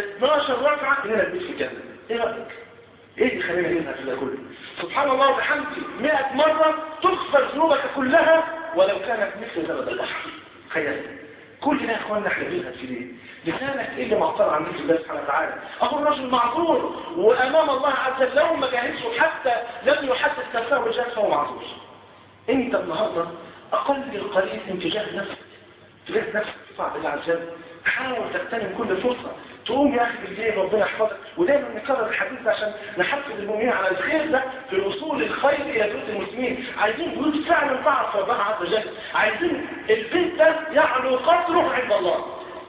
12 ركعة هنا البيت في الجنة ايه رأيك؟ ايه اللي خلينا ننهى في ده كله؟ سبحان الله وبحمده 100 مرة تغفر ذنوبك كلها ولو كانت مثل زبد البحر تخيل كل ده يا اخواننا احنا بنذهب في ليه؟ لسانك ايه اللي معطل عن ذكر الله سبحانه وتعالى؟ اهو الرجل معذور وامام الله عز وجل لو ما جاهدش حتى لم يحدث نفسه بالجهاد فهو معذور انت النهاردة اقل القليل انتجاه نفسك تجاه نفسك صعب الله عز وجل حاول تغتنم كل فرصة تقوم يا اخي بالليل ربنا يحفظك ودايما نكرر الحديث ده عشان نحفز المؤمنين على الخير ده في الوصول الخير الى بيوت المسلمين عايزين بيوت فعلا تعرف ربنا عز وجل عايزين البيت ده يعلو قدره عند الله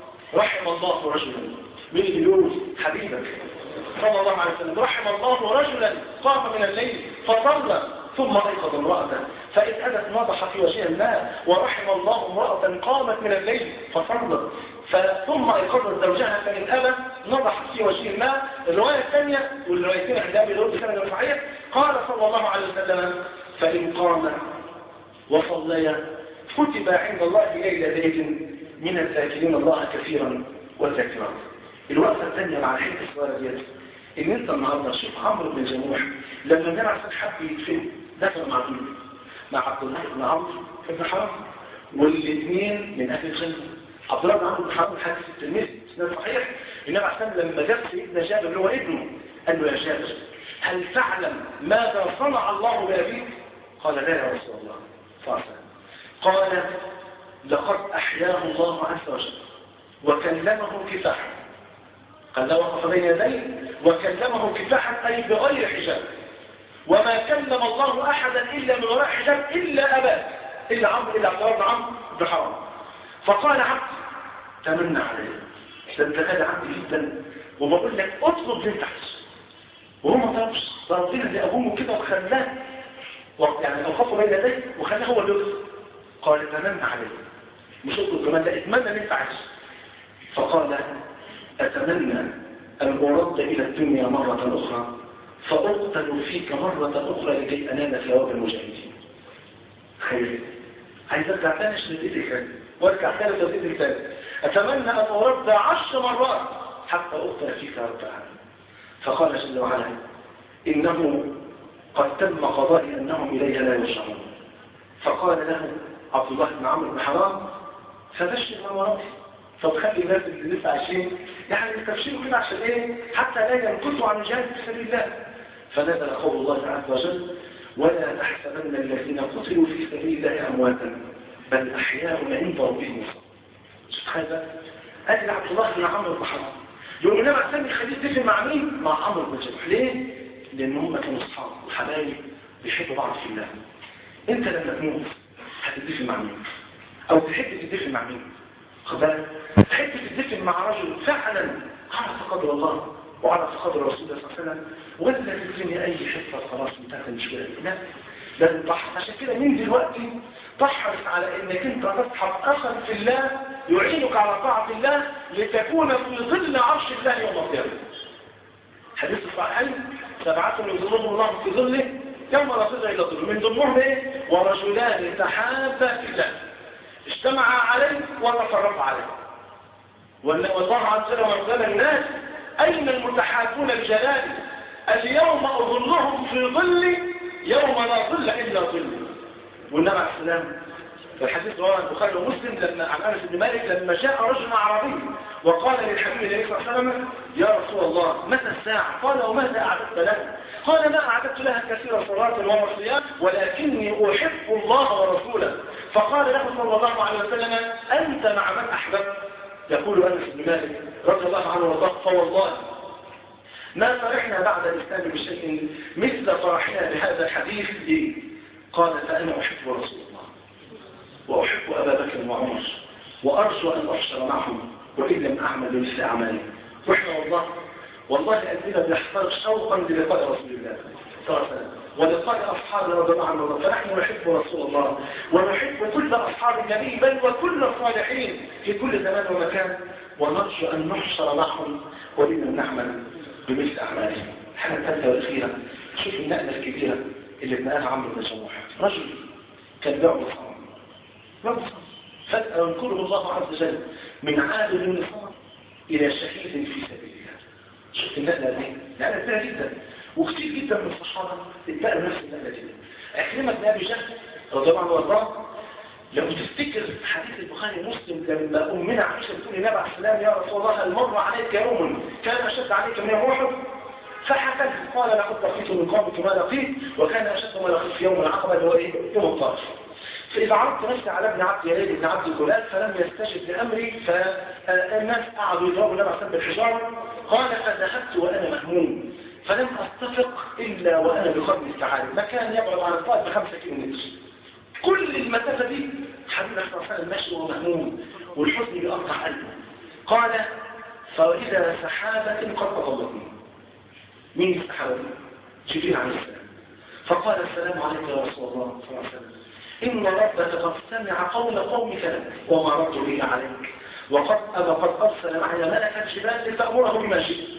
رحم الله رجلا مين اللي بيقول حبيبك صلى الله عليه وسلم رحم الله رجلا قام من الليل فصلى ثم أيقظ امرأته فإذ أتت نضح في وجهها الماء ورحم الله امرأة قامت من الليل فصلت ثم أيقظت زوجها فإن أبى نضح في وجه الماء الرواية الثانية والروايتين عند أبي داود بسند صحيح قال صلى الله عليه وسلم فإن قام وصليا كتب عند الله ليلة بيت من الذاكرين الله كثيرا والذاكرات الوقفة الثانية مع الحته الصغيرة ديت ان انت النهارده شوف عمرو بن جموح لما النبي عليه حب يدفن دفن مع مين؟ مع عبد الله بن عمرو بن حرام والاثنين من اهل الجنه عبد الله بن عمرو بن حرام الحديث الترمذي اسناد صحيح النبي عليه لما جاب سيدنا جابر اللي هو ابنه قال له يا جابر هل تعلم ماذا صنع الله بابيك؟ قال لا يا رسول الله صلى قال لقد احياه الله عز وجل وكلمه كفاحا قال له وقف بين يديه وكلمه كفاحا أي بغير حجاب وما كلم الله أحدا إلا من وراء حجاب إلا أباه إلا عمرو إلا عبد الله بن عمرو بن حرام فقال عبد تمنى عليه ده انت غالي عندي جدا وبقول لك اطلب اللي انت عايزه وهو ما طلبش ربنا اللي ابوه كده وخلاه يعني اوقفه بين يديه وخلاه هو اللي يطلب قال تمنى عليه مش اطلب كمان لا اتمنى اللي انت عايزه فقال أتمنى أن أرد إلى الدنيا مرة أخرى فأقتل فيك مرة أخرى لكي أنال ثواب المجاهدين خير عايز أرجع تاني شديدك وارجع تاني شديدك تاني أتمنى أن أرد عشر مرات حتى أقتل فيك أربعا فقال جل وعلا إنه قد تم قضائي أنهم إليها لا يرجعون فقال له عبد الله بن عمرو بن حرام فبشر مراتي فتخلي الناس اللي لسه عايشين يعني يستبشروا كده عشان ايه حتى لا ينقصوا عن الجهاد في سبيل الله فنزل قول الله عز وجل ولا تحسبن الذين قتلوا في سبيل الله امواتا بل احياء عند ربهم شوف هذا ادي عبد الله بن عمرو بن حرام يقول لنا عشان يخليه يتفق مع مين مع عمرو بن جبل ليه لان هم كانوا اصحاب وحبايب بيحبوا بعض في الله انت لما تموت هتتفق مع مين او تحب تتفق مع مين خد بالك تحب تتفق مع رجل فعلا عرف قدر الله وعرف قدر رسول الله صلى الله عليه وسلم ولا تدرني اي حصه خلاص انتهت المشكله لا لازم تحرص عشان كده من دلوقتي تحرص على انك انت تصحب اخا في الله يعينك على طاعه الله لتكون في ظل عرش الله يوم القيامه حديث الصحيحين سبعه يظلهم الله في ظله يوم لا ظل الا ظله من ضمنهم ايه ورجلان تحابا في الله اجتمعا عليه وتفرقا عليه والله عز وجل وقال الناس أين المتحاكون بجلاله اليوم أظلهم في ظل يوم لا ظل إلا ظل والنبي عليه السلام في الحديث رواه البخاري ومسلم لما عن انس بن مالك لما جاء رجل عربي وقال للحبيب النبي صلى الله عليه وسلم يا رسول الله متى الساعه؟ قال وماذا اعددت لها؟ قال ما اعددت لها كثير صلاه وصيام ولكني احب الله ورسوله فقال له صلى الله عليه وسلم انت مع من احببت يقول انس بن مالك رضي الله عنه وارضاه فوالله ما فرحنا بعد الاسلام بشيء مثل فرحنا بهذا الحديث قال فانا احب رسول الله وأحب أبا بكر وعمر وأرجو أن أحشر معهم وإن لم أعمل بمثل أعمالي وإحنا والله والله قلبنا بيحتاج شوقا للقاء رسول الله صلى الله عليه وسلم ولقاء أصحابنا رضي الله عنهم فنحن نحب رسول الله ونحب كل أصحاب النبي بل وكل الصالحين في كل زمان ومكان ونرجو أن نحشر معهم وإن لم نعمل بمثل أعمالهم الحاجة الثالثة والأخيرة شوف النقلة الكبيرة اللي اتنقلها عمرو بن جموح رجل كان بيعبد فجأة ينقله الله عز وجل من عابد النصارى إلى شهيد في سبيل الله شفت النقلة دي نقلة كبيرة جدا وكثير جدا من الصحابة اتبقوا نفس النقلة دي أكرمة بن أبي جهل رضي الله عنه وارضاه لو تفتكر حديث البخاري مسلم لما أمنا عائشة بتقول للنبي عليه السلام يا رسول الله هل مر عليك يوم كان أشد عليك من يوم أحد فحكت قال لقد لقيت من قومك ما لقيت وكان أشد ما لقيت في يوم العقبة اللي هو إيه؟ يوم الطائف فإذا عرضت نفسي على ابن عبد يليد بن عبد الكلال فلم يستجب لأمري فالناس قعدوا يضربوا النبي عليه بالحجارة قال فذهبت وأنا مهموم فلم أتفق إلا وأنا بقرن التعالي مكان يبعد عن الطائف بخمسة كيلو متر كل المسافة دي حبيب صلى الله عليه وسلم ماشي وهو مهموم والحزن بيقطع قلبه قال فإذا سحابة قد أضلتني مين السحابة دي؟ جبريل عليه السلام فقال السلام عليك يا رسول الله صلى الله عليه وسلم إن ربك قد سمع قول قومك لك وما ردوا به عليك وقد أبى قد أرسل معي ملك الجبال لتأمره بما شئت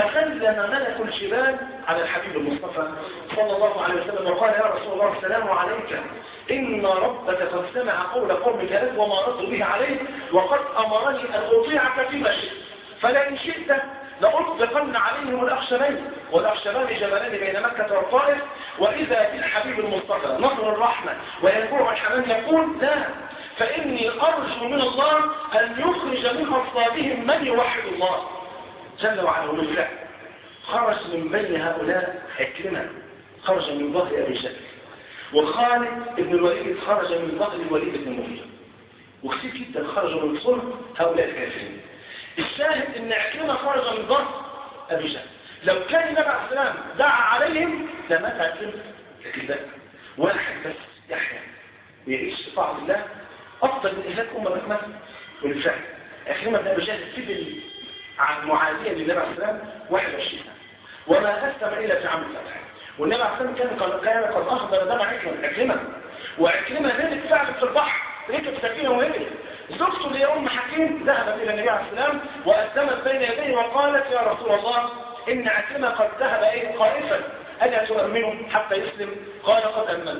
فسلم ملك الجبال على الحبيب المصطفى صلى الله عليه وسلم وقال يا رسول الله السلام عليك إن ربك قد سمع قول قومك لك وما ردوا به عليك وقد أمرني أن أطيعك فيما شئت فلئن شئت لأطلقن عليهم الأخشبين والأخشبان جبلان بين مكة والطائف وإذا بالحبيب المصطفى نصر الرحمة وينبوع الحمام يقول لا فإني أرجو من الله أن يخرج من أصلابهم من يوحد الله جل وعلا ومن خرج من بين هؤلاء عكرمة خرج من ظهر أبي جهل وخالد بن الوليد خرج من ظهر الوليد بن المغيرة وكثير جدا خرجوا من صلب هؤلاء الكافرين الشاهد ان عكرمة خرج من ظهر ابي جهل لو كان النبي عليه السلام دعا عليهم لمات عكرمة لكن لا واحد بس يحيى ويعيش في طاعة الله افضل من اهلاك امه مكمل والفعل عكرمة بن ابي جهل فضل عن معادية للنبي عليه السلام 21 سنة وما أسلم إلا في عام الفتح والنبي عليه السلام كان قد كان قد أخبر دم عكرمة عكرمة وعكرمة هرب فعلا في البحر ركب سفينة وهرب زوجته اللي أم حكيم ذهبت إلى النبي عليه السلام وأسلمت بين يديه وقالت يا رسول الله إن عكرمة قد ذهب إيه خائفا ألا تؤمنه حتى يسلم قال قد أمنت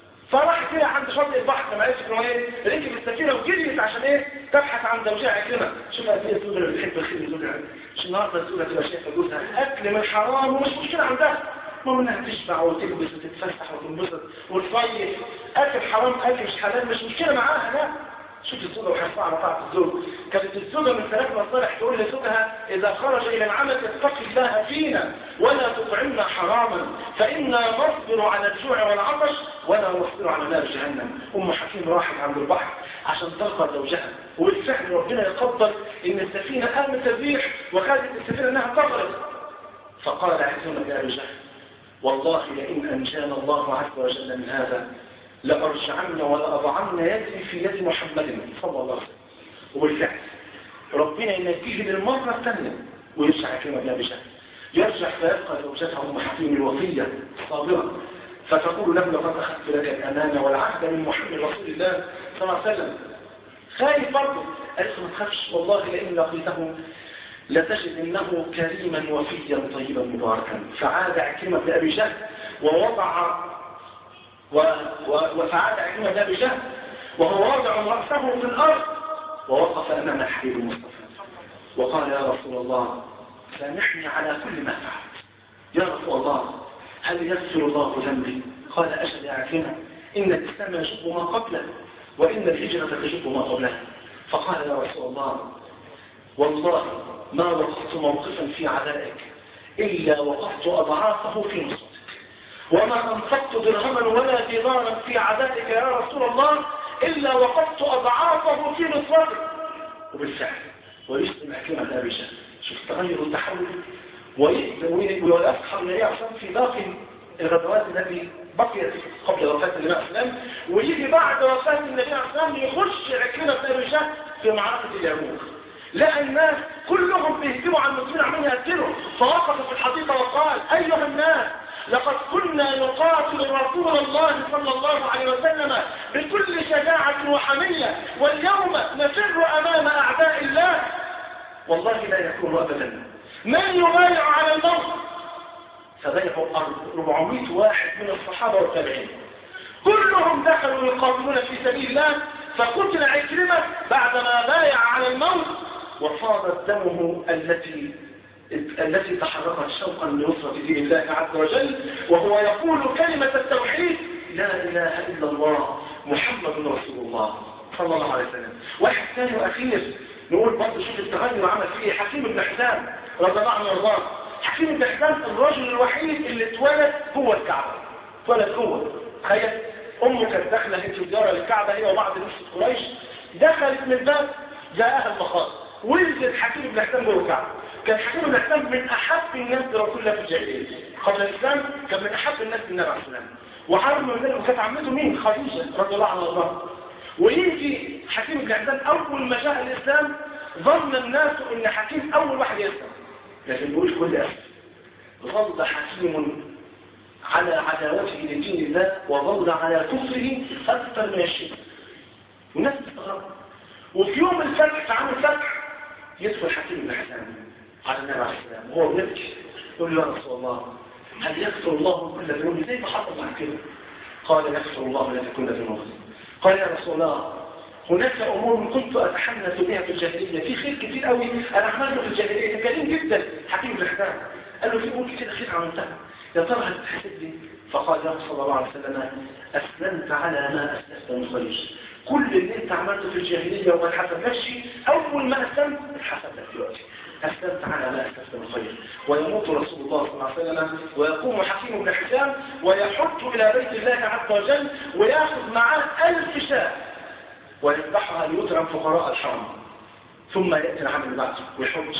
فراح كده عند شاطئ البحر لما عرفت انه ايه ركب السفينه وجريت عشان ايه تبحث عن زوجها عكرمه شوف قد ايه الزوجه اللي بتحب الخير لزوجها مش النهارده الزوجه تبقى شايفه جوزها اكل من حرام ومش مشكله عندها المهم انها تشبع وتلبس وتتفسح وتنبسط وتصيف اكل حرام اكل مش حلال مش مشكله معاها لا شوف الزوجة وحرصها على طاعة الزوج كانت الزوجة من ثلاث مصالح تقول لزوجها إذا خرج إلى العمل اتق الله فينا ولا تطعمنا حراما فإنا نصبر على الجوع والعطش ولا نصبر على نار جهنم أم حكيم راحت عند البحر عشان تلقى زوجها وبالفعل ربنا يقدر إن السفينة قامت تزيح وخلت السفينة إنها تغرق فقال عزيزنا يا رجال والله لئن أنجانا الله عز وجل من هذا لأرجعن ولأضعن يدي في يد محمد صلى الله عليه وسلم وبالفعل ربنا ينجيه للمرة الثانية ويرجع كما بلا بشأن يرجع فيبقى زوجته أم حكيم الوفية صابرة فتقول له لقد أخذت لك الأمانة والعهد من محمد رسول الله صلى الله عليه وسلم خايف برضه قالت ما تخافش والله لئن لقيته لتجد انه كريما وفيا طيبا مباركا فعاد عكرمة بن ابي جهل ووضع و... و... وفعاد عكرمة بن ابي جهل وهو واضع رأسه في الارض ووقف امام الحبيب المصطفى وقال يا رسول الله سامحني على كل ما فعلت يا رسول الله هل يغفر الله ذنبي قال اجل يا عكرمة ان الاسلام يجب ما قبله وان الهجرة تجب ما قبلها فقال يا رسول الله والله ما وقفت موقفا في عدائك إلا وقفت أضعافه في نصرتك وما أنفقت درهما ولا دينارا في عدائك يا رسول الله إلا وقفت أضعافه في نصرتك وبالفعل ويسلم حكيمة الأبي شهر شوف التغير والتحول ويفحر النبي عشان في باقي الغزوات التي بقيت قبل وفاة النبي عليه السلام ويجي بعد وفاة النبي عليه السلام يخش عكرمة الأبي شهر في معركة اليرموك لقى الناس كلهم بيهجموا على المسلمين عمالين يقتلوا فوقف في الحديقة وقال أيها الناس لقد كنا نقاتل رسول الله صلى الله عليه وسلم بكل شجاعة وحمية واليوم نفر أمام أعداء الله والله لا يكون أبدا من يبايع على الموت فبايعوا 400 واحد من الصحابة والتابعين كلهم دخلوا يقاتلون في سبيل الله فقتل عكرمة بعدما بايع على الموت وفاضت دمه التي التي تحركت شوقا لنصرة دين الله عز وجل وهو يقول كلمة التوحيد لا إله إلا الله محمد رسول الله صلى الله عليه وسلم واحد ثاني وأخير نقول برضه شوف التغير عمل فيه حكيم بن حسام رضي الله عنه وارضاه حكيم بن حسام الرجل الوحيد اللي اتولد جوه الكعبة اتولد جوه تخيل امه كانت داخله في زياره للكعبه هي وبعض ناس قريش دخلت من الباب جاءها المخاض ولدت حكيم بن حسام جوه الكعبه كان حكيم بن حسام من احب الناس لرسول الله في الجاهليه قبل الاسلام كان من احب الناس للنبي عليه السلام وحرم من ذلك وكانت عمته مين خديجه رضي الله عنها وارضاها ويجي حكيم بن حسام اول ما جاء الاسلام ظن الناس ان حكيم اول واحد يسلم لكن بيقول كل اسف ظل حكيم على عداوته لدين الله وظل على كفره أكثر من الشرك والناس تستغرب وفي يوم الفتح في عام الفتح يدخل حكيم بن حسان على النبي عليه السلام وهو بيبكي يقول له يا رسول الله هل يغفر الله كل ذنوب زي ما حصل مع كده قال يغفر الله لك كل ذنوب قال يا رسول الله هناك أمور كنت أتحنث بها في الجاهلية في خير كتير قوي أنا عملته في الجاهلية كريم جدا حكيم بن حسان قال له في أمور كتير خير عملتها يا ترى هتتحسب لي فقال يا صلى الله عليه وسلم أسلمت على ما أسلفت من خير كل اللي انت عملته في الجاهلية وما حسبلكش أول ما أسلمت اتحسب لك دلوقتي أسلمت على ما أسلفت من خير ويموت رسول الله صلى الله عليه وسلم ويقوم حكيم بن حسام ويحج إلى بيت الله عز وجل ويأخذ معاه ألف شاة ويذبحها ليطعم فقراء الحرم ثم يأتي العام اللي بعده ويحج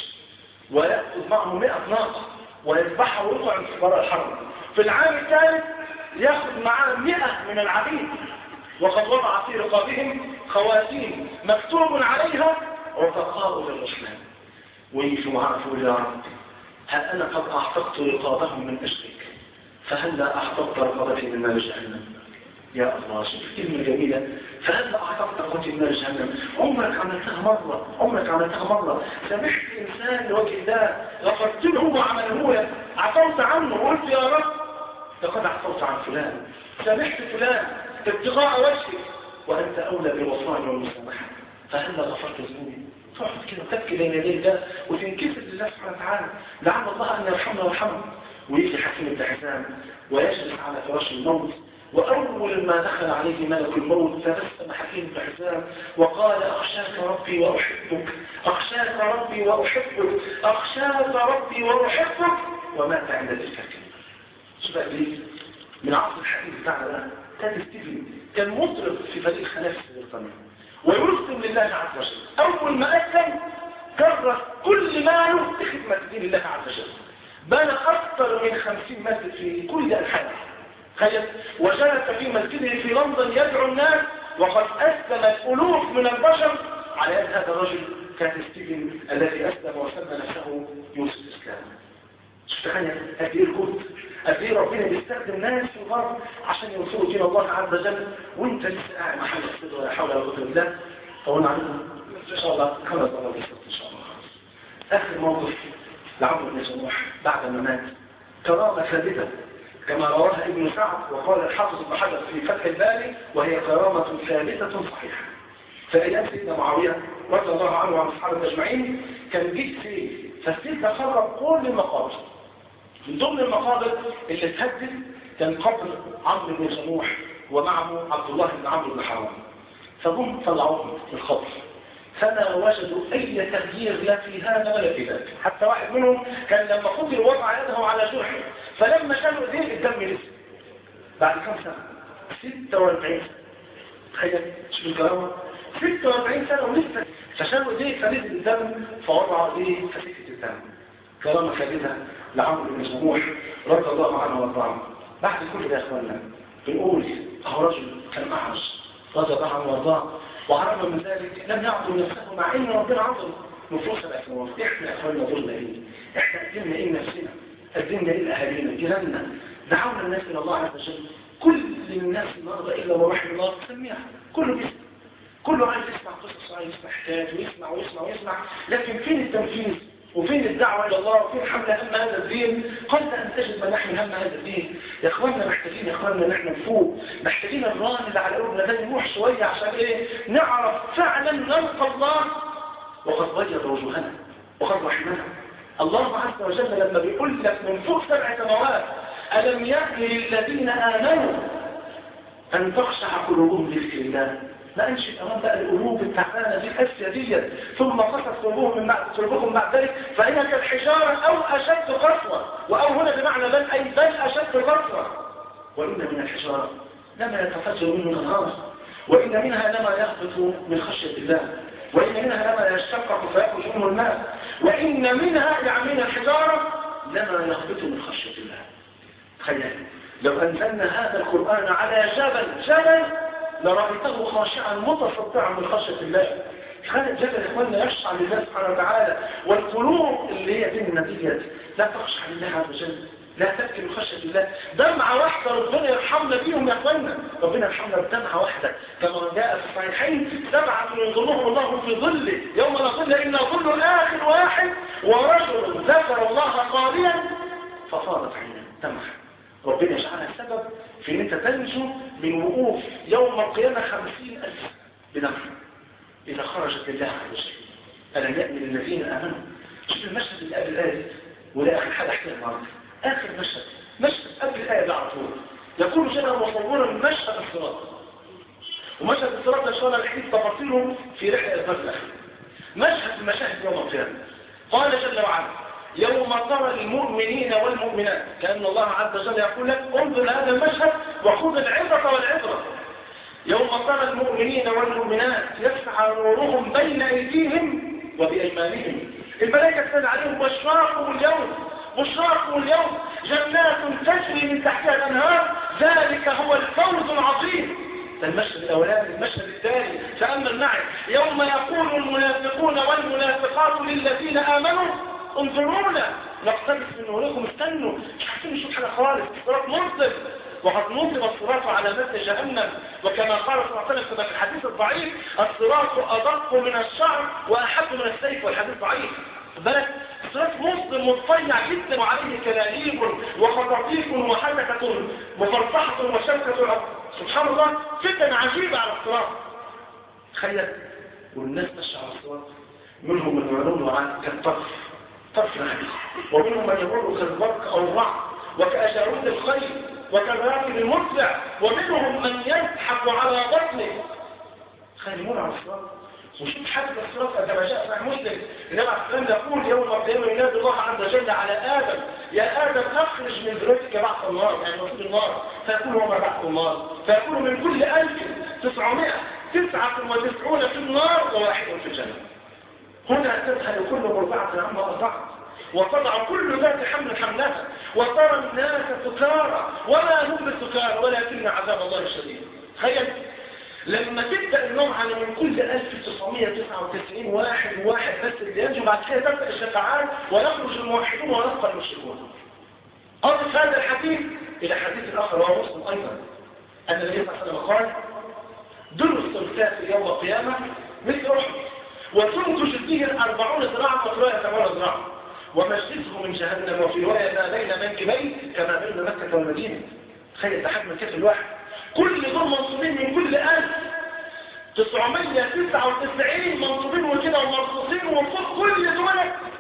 ويأخذ معه 100 ناقة ويذبحها ويطعم فقراء الحرم في العام الثالث يأخذ معاه 100 من العبيد وقد وضع في رقابهم خواتيم مكتوب عليها عتقاء للرحمن ويجوا معاه يقول يا رب هل أنا قد أعتقت رقابهم من أجلك فهل لا أعتقت رقابتي من نار جهنم يا الله شوف كلمة جميلة فهل لا أعتقت رقابتي من نار جهنم عمرك عملتها مرة عمرك عملتها مرة سمحت إنسان لوجه الله غفرت له وعمله لك عفوت عنه وقلت يا رب لقد عفوت عن فلان سامحت فلان ابتغاء وجهك وأنت أولى بالوصال والمسامحة فهل غفرت ذنوبي تقعد كده تبكي بين يدي الله وتنكسر لله سبحانه وتعالى لعل الله أن يرحمنا ويرحمه ويجي حكيم بن حزام ويجلس على فراش الموت وأول ما دخل عليه ملك الموت تبسم حكيم بن حزام وقال أخشاك ربي وأحبك أخشاك ربي وأحبك أخشاك ربي وأحبك ومات عند تلك الكلمة شوف إبليس من عصر الحديث بتاعنا ده كان ستيفن كان مطرب في فريق خلافة البريطانية ويرسم لله عز وجل أول ما أسلم كرس كل ماله لخدمة دين الله عز وجل بنى أكثر من خمسين مسجد في كل أنحاء تخيل وجلس في مسجده في لندن يدعو الناس وقد أسلم الألوف من البشر على يد هذا الرجل كان ستيفن الذي أسلم وسمى نفسه يوسف الإسلام شوف تخيل قد ايه الجهد قد ايه ربنا بيستخدم ناس في الارض عشان يوصلوا دين الله عز وجل وانت لسه قاعد محل الصدر ولا حول ولا قوه الا بالله فقلنا عليكم ان شاء الله خمس مرات ان شاء الله اخر موقف لعمرو بن جموح بعد ما مات كرامه ثابته كما رواها ابن سعد وقال الحافظ بن حجر في فتح الباري وهي كرامه ثابته صحيحه فايام سيدنا معاويه رضي الله عنه وعن الصحابه اجمعين كان جيت فيه فالسيد ده خرب كل المقابر من ضمن المقابر اللي اتهدد كان قبر عمرو بن جموح ومعه عبد الله بن عمرو بن حرام فهم طلعوه من القبر فما وجدوا اي تغيير لا في هذا ولا في ذاك حتى واحد منهم كان لما قدر وضع يده على جرحه فلما شالوا ايديه الدم نزل بعد كم سنه 46 تخيل شوف الكرامه 46 سنه ولسه فشالوا ايديه فنزل الدم فوضعوا ايديه فسكت الدم كرامه ثابته لعمرو بن جموح رضي الله عنه وارضاه بعد كل ده يا اخوانا بنقول اهو رجل كان اعرج رضي الله عنه وارضاه وعرف من ذلك لم يعطوا نفسه مع ان ربنا عطوا نفوس الاخوان احنا اخواننا دورنا ايه احنا قدمنا ايه نفسنا قدمنا ايه لاهالينا جيراننا دعونا الناس الى الله عز وجل كل الناس النهارده الا ما رحم الله سميها كله بيسمع كله عايز يسمع قصص وعايز يسمع حكايات ويسمع ويسمع ويسمع لكن فين التنفيذ وفين الدعوة إلى الله وفين حمل هم هذا الدين قد أن تجد من نحمل هم هذا الدين يا إخواننا محتاجين يا إخواننا نحن نفوق محتاجين الران اللي على قلوبنا ده نروح شوية عشان إيه نعرف فعلا نلقى الله وقد بيض وجوهنا وقد رحمنا الله عز وجل لما بيقول لك من فوق سبع سماوات ألم يأتي للذين آمنوا أن تخشع قلوبهم لذكر الله لا انشئ امام بقى القلوب التعبانه دي الاسيا دي ثم قصت قلوبهم من بعد قلوبهم بعد ذلك فهي كالحجاره او اشد قسوه واو هنا بمعنى بل اي بل اشد قسوه وان من الحجاره لما يتفجر منه الانهار وان منها لما يهبط من خشيه الله وان منها لما يشقق فيخرج منه الماء وان منها يعني من الحجاره لما يهبط من خشيه الله تخيل لو انزلنا هذا القران على جبل جبل لرأيته خاشعا متصدعا من خشية الله خالد جبل إخواننا يخشع لله سبحانه وتعالى والقلوب اللي هي بيننا ديت لا تخشع لله عز وجل لا تبكي من خشية الله دمعة واحدة ربنا يرحمنا بيهم يا اخوانا ربنا يرحمنا بدمعة واحدة كما جاء في الصحيحين سبعة يظلهم الله في ظله يوم لا ظل إلا ظل آخر واحد ورجل ذكر الله قاليا ففاضت عينه دمعة ربنا يجعلها سبب في ان انت تنجو من وقوف يوم القيامة خمسين ألف بدمعة إذا خرجت لله عز وجل ألم يأمن الذين آمنوا شوف المشهد اللي قبل الآية ولا آخر حاجة أحكي النهارده آخر مشهد مشهد قبل الآية ده على طول يقول جل مصورا مشهد الصراط ومشهد الصراط ده شوانا الحديث تفاصيله في رحلة الفرد الأخير مشهد المشاهد يوم القيامة قال جل وعلا يوم ترى المؤمنين والمؤمنات كأن الله عز وجل يقول لك انظر هذا المشهد وخذ العبرة والعبرة يوم ترى المؤمنين والمؤمنات يسعى نورهم بين أيديهم وبأيمانهم الملائكة تنزل عليهم بشراكم اليوم بشراكم اليوم جنات تجري من تحتها الأنهار ذلك هو الفوز العظيم ده المشهد الأولاني المشهد الثاني تأمل معي يوم يقول المنافقون والمنافقات للذين آمنوا انظرونا نقتبس من نوركم استنوا مش عارفين نشوف حاجة خالص الصراط مظلم وقد نصب الصراط على متن جهنم وكما قال صلى الله عليه وسلم في الحديث الضعيف الصراط أدق من الشعر وأحب من السيف والحديث ضعيف بالك الصراط مظلم مضطيع جدا وعليه كلاليب وخطاطيف وحدثة مفرطحة وشبكة سبحان الله فتن عجيبة على الصراط تخيل والناس ماشيه على الصراط منهم من يعلمون عن كالطرف طرف العين ومنهم من يمر كالبرق أو الرعد وكأجارود الخيل وكالراكب المسرع ومنهم من يزحف على بطنه خيمون على الصراط وشوف حتى الصراط كما جاء صحيح مسلم النبي عليه السلام يقول يوم القيامه ينادي الله عز وجل على ادم يا ادم اخرج من ذريتك بعث النار يعني وصول النار فيقول وما بعث النار فيقول من كل 1999 في النار وواحد في الجنه هنا تذهل كل مرضعة عما أرضعت وتضع كل ذات حمل حملها وترى الناس سكارى ولا هم بالسكارى ولكن عذاب الله الشديد تخيل لما تبدأ النوم على من كل 1999 واحد واحد بس اللي ينجو بعد كده تبدأ الشفاعات ويخرج الموحدون ويبقى المشركون أضف هذا الحديث إلى حديث آخر وهو مسلم أيضا أن النبي صلى الله عليه وسلم قال دل السلطات يوم القيامة مثل أحد وتنتج فيه الأربعون ذراعا وفي ثمان ذراعا ومسجده من جهنم وفي رواية ما بين منكبين كما بين مكة والمدينة تخيل تحمل كيف الواحد كل دول منصوبين من كل ألف 999 منصوبين وكده ومرصوصين وفوق كل دول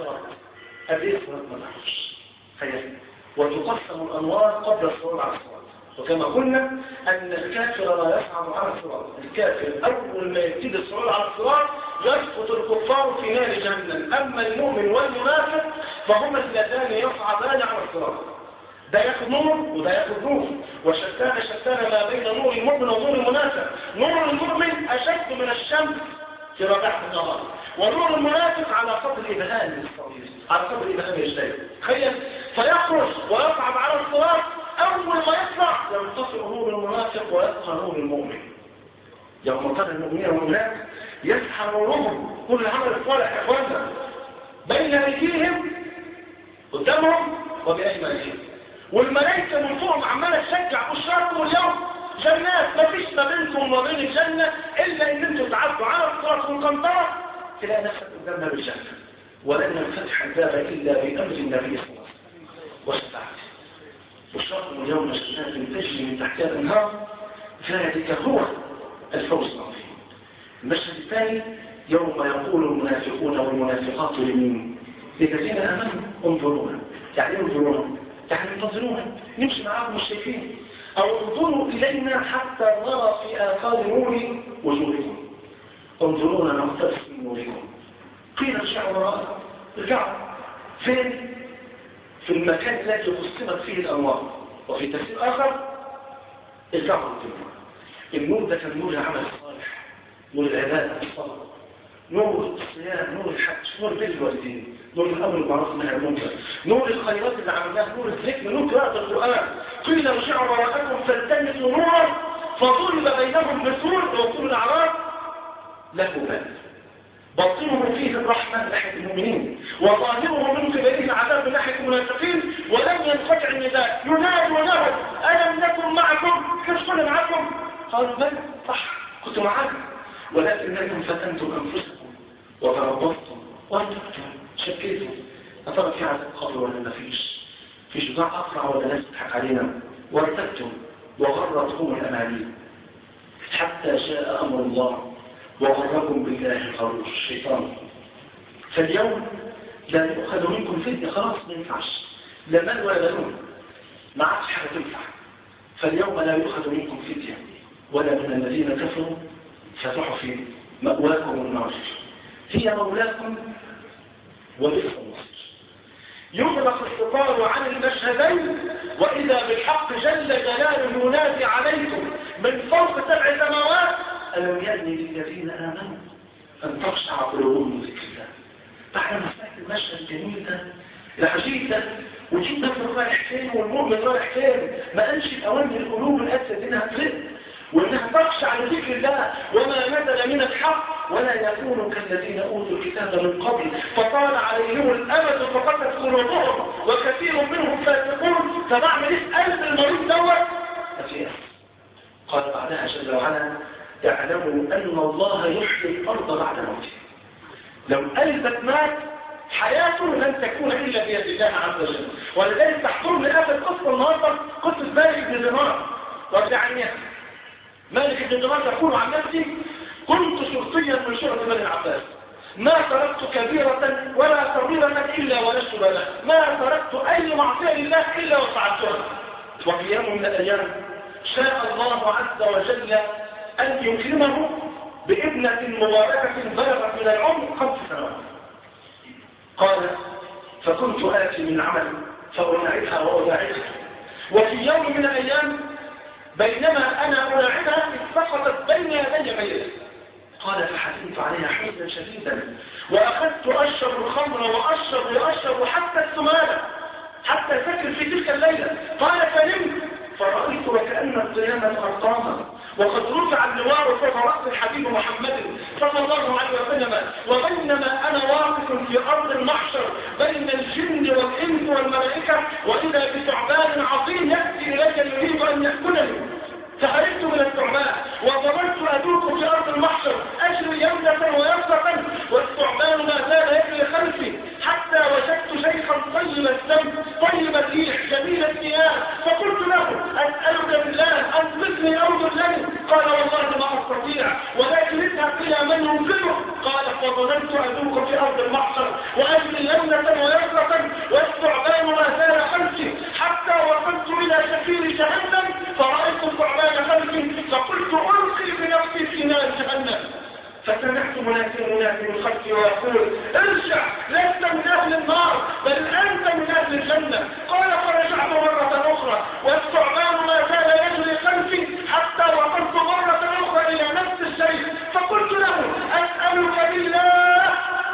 قد ايه الصلاة ما نعرفش تخيل وتقسم الأنوار قبل الصلاة على الصلاة وكما قلنا أن الكافر لا يصعد على الصراط الكافر أول ما يبتدي الصعود على الصراط يسقط الكفار في نار جهنم أما المؤمن والمنافق فهما اللذان يصعدان على الصراط ده ياخد نور وده ياخد نور وشتان شتان ما بين نور المؤمن ونور المنافق نور المؤمن أشد من الشمس في ربيعة النهار ونور المنافق على قدر إبهام الصغير على قدر إبهام الجديد تخيل فيخرج ويصعد على الصراط أول ما يطلع ينتصر نور المنافق ويبقى نور المؤمن يوم ترى المؤمنين والمؤمنات يسحى نورهم كل عمل الصالح يا اخوانا بين ايديهم قدامهم وبأيمانهم والملائكة من فوقهم عمالة تشجع بشاركم اليوم جنات ما فيش ما بينكم وما بين الجنة إلا إن أنتم تعدوا على الصراط والقنطرة تلاقي نفسك قدامنا بالجنة ولن ينفتح الباب إلا بأمر النبي صلى الله عليه وسلم وشفاعته بشاركم اليوم جنات تجري من تحتها الأنهار ذلك هو الفوز العظيم المشهد الثاني يوم يقول المنافقون والمنافقات لمين للذين امنوا انظرونا يعني انظرونا يعني انتظرونا نمشي معاهم مش شايفين او انظروا الينا حتى نرى في اثار نور وجوهكم انظرونا نقتبس من نوركم قيل ارجعوا وراءكم ارجعوا فين في المكان الذي قسمت فيه الانوار وفي تفسير اخر ارجعوا الدنيا النور ده كان نور العمل الصالح نور العبادة الصلاة نور الصيام نور الحج نور بر الوالدين نور الأمر بالمعروف والنهي عن المنكر نور الخيرات اللي عملناها نور الذكر نور قراءة القرآن قيل ارجعوا وراءكم فالتمسوا نورا فضرب بينهم بسور وطول الأعراض له باب باطنه فيه الرحمة من ناحية المؤمنين وظاهره من قبله العذاب من ناحية المنافقين ولم ينقطع النداء ينادي ونهر ألم نكن معكم كيف كنا معكم قالوا بل صح كنت معكم ولكنكم فتنتم أنفسكم وتربصتم وارتبتم شكيتم أترى في عذاب قبل ولا ما فيش في شجاع أقرع ولا ناس تضحك علينا وارتبتم وغرتكم الأماني حتى شاء أمر الله وغركم بالله الغرور الشيطان فاليوم لا يؤخذ منكم فدية خلاص ما ينفعش لا مال ولا بنون ما عادش حاجة تنفع فاليوم لا يؤخذ منكم فدية ولا من الذين كفروا فتحوا في مأواكم النار هي مولاكم وبئس المصير يغلق الستار عن المشهدين وإذا بالحق جل جلاله ينادي عليكم من فوق سبع سماوات ألم يأن للذين آمنوا أن تخشع قلوبهم لذكر الله بعد ما سمعت المشهد الجميل ده العجيب ده وجيت نفسك رايح فين والمؤمن رايح فين ما قالش الأوان القلوب الأسد إنها ترق وإنها تخشع لذكر الله وما نزل من الحق ولا يكونوا كالذين أوتوا الكتاب من قبل فطال عليهم الأمد فقدت قلوبهم وكثير منهم فاسقون فبعمل إيه قلب المريض دوت أفيه قال بعدها جل وعلا اعلموا أن الله يحيي الأرض بعد موتها لو قلبك مات حياته لن تكون إلا بيد الله عز وجل ولذلك تحضر لآخر قصة النهاردة قصة مالك بن دينار رضي عنها مالك بن دينار يقول عن نفسي كنت شرطيا من شرط بني العباس ما تركت كبيرة ولا صغيرة إلا ولست بها ما تركت أي معصية لله إلا وفعلتها وفي يوم من الأيام شاء الله عز وجل أن يكرمه بابنة مباركة بلغت من العمر خمس سنوات قال فكنت آتي من عمل فأنعدها وأداعدها وفي يوم من الأيام بينما أنا ألاعبها سقطت بين يدي ميت قال فحزنت عليها حزنا شديدا وأخذت أشرب الخمر وأشرب وأشرب حتى السمالة حتى سكر في تلك الليلة قال فنمت فرأيت وكأن القيامة أرقاما وقد رفع اللوار فوق رأس الحبيب محمد صلى الله عليه وسلم وبينما أنا واقف في أرض المحشر بين الجن والإنس والملائكة وإذا بثعبان عظيم يأتي إلي يريد أن يأكلني فهربت من الثعبان وظللت أدوك في أرض المحشر أجري يمنة ويسرة والثعبان ما زال يجري خلفي حتى وجدت شيخا طيب الدم طيب الريح جميل الثياب فقلت له أسألك بالله أنقذني أو ذلني قال والله ما أستطيع ولكن اذهب إلى من ينقذه قال فظللت أدوك في أرض المحشر وأجري يمنة ويسرة والثعبان ما زال خلفي حتى وصلت إلى شفير جهنم فرأيت الثعبان خلفي فقلت ألقي بنفسي في نار جهنم فسمعت منادي منادي من خلفي ويقول ارجع لست من اهل النار بل انت من اهل الجنه قال فرجعت مره اخرى والثعبان ما زال يجري خلفي حتى وصلت مره اخرى الى نفس الشيء فقلت له اسالك بالله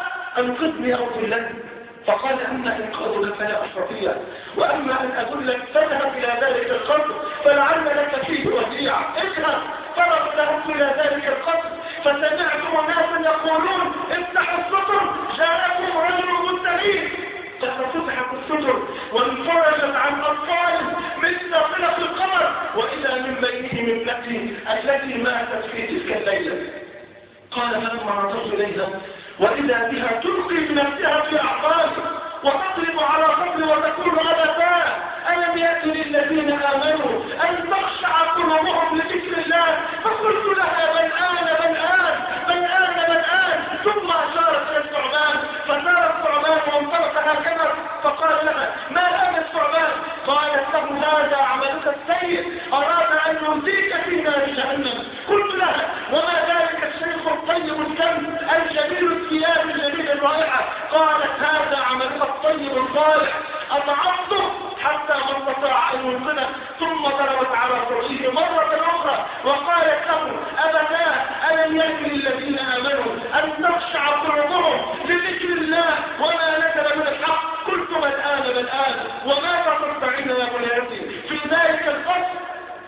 انقذني او ذلني فقال أما إنقاذك فلا أستطيع وأما أن أدلك فاذهب إلى ذلك القصر فلعل لك فيه وديع اذهب فذهبت إلى ذلك القصر فسمعت ناسا يقولون افتحوا السطر جاءكم رجل مستهين قد فتحت السطر وانفرجت عن أطفال مثل صلة القمر وإذا من بينهم ابنتي التي ماتت في تلك الليلة قال فلما نظرت إليها وإذا بها تلقي بنفسها في أعقاب وتضرب على صدر وتكون أبدا ألم يأتي للذين آمنوا أن تخشع قلوبهم لذكر الله فقلت لها بل آن بل آن بل آن بل آن ثم أشارت إلى الثعبان فسار الثعبان وانطلق هكذا فقال لها ما هذا الثعبان قالت له هذا عملك السيء أراد أن يهديك في نار جهنم قلت لها وما ذلك الشيخ الطيب الكم الجميل الثياب الجميل الرائعة قالت هذا عملك الطيب الصالح أضعفته حتى ما استطاع أن ينقذه ثم ضربت على فرشه مرة أخرى وقالت له أبدا ألم يكن للذين آمنوا أن تخشع قلوبهم لذكر الله وما نزل من الحق قلت ما الآن ما الآن وماذا تستعين يا بنيتي في ذلك الفصل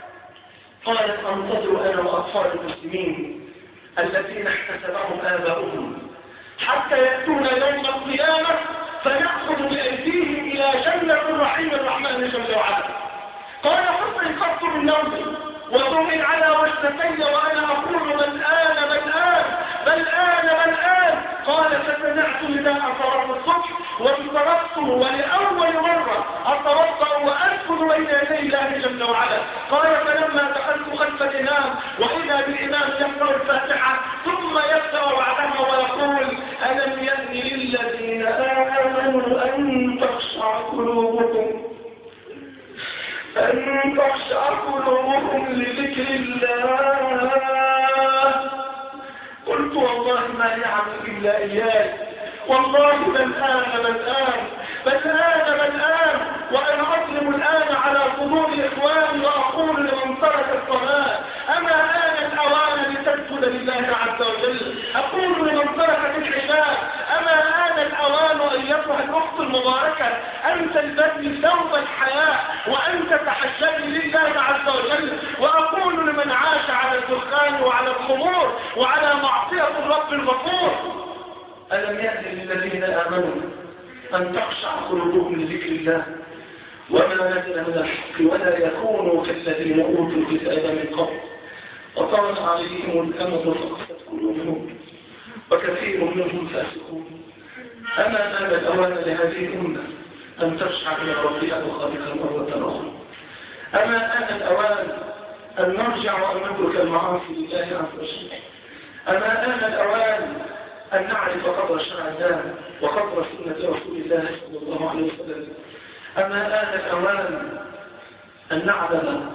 قالت أنتظر أنا وأطفال المسلمين الذين احتسبهم آباؤهم حتى يأتون يوم القيامة فنأخذ بأيديهم إلى جنة الرحيم الرحمن جل وعلا قال فاستيقظت من نومي وضمن على وجهتي وأنا أقول من آن من آن بل آن من آن قال فسمعت نداء صلاة الصبح وانصرفت ولأول مرة أتوضأ وأدخل بين يدي الله جل وعلا قال فلما دخلت خلف الإمام وإذا بالإمام يقرأ الفاتحة ثم يبدأ بعدها ويقول ألم يأن للذين آمنوا أن تخشع قلوبكم أن تخشع قلوبهم لذكر الله قلت والله ما يعمل إلا إياي والله من آن من آن من آن من آن وأنا أظلم الآن على صدور إخواني وأقول لمن ترك الصلاة أما آن الأوان لتسجد لله عز وجل أقول لمن ترك العباد أما آن الأوان أيتها الأخت المباركة أن تلبسي ثوب الحياة وأن تتحجبي لله عز وجل وأقول لمن عاش على الدخان وعلى الخمور وعلى معصية الرب الغفور ألم يأتي للذين آمنوا أن تخشع قلوبهم لذكر الله وما نزل من الحق ولا يكونوا كالذين أوتوا الكتاب من قبل وطال عليهم الأمد فقست قلوبهم وكثير منهم فاسقون أما آن الأوان لهذه الأمة أن ترجع إلى ربها وخالقها مرة أخرى أما آن الأوان أن نرجع وأن نترك المعاصي لله عز وجل أما آن الأوان أن نعرف قدر شرع الله وقدر سنة رسول الله صلى الله عليه وسلم أما آن الأوان أن نعلم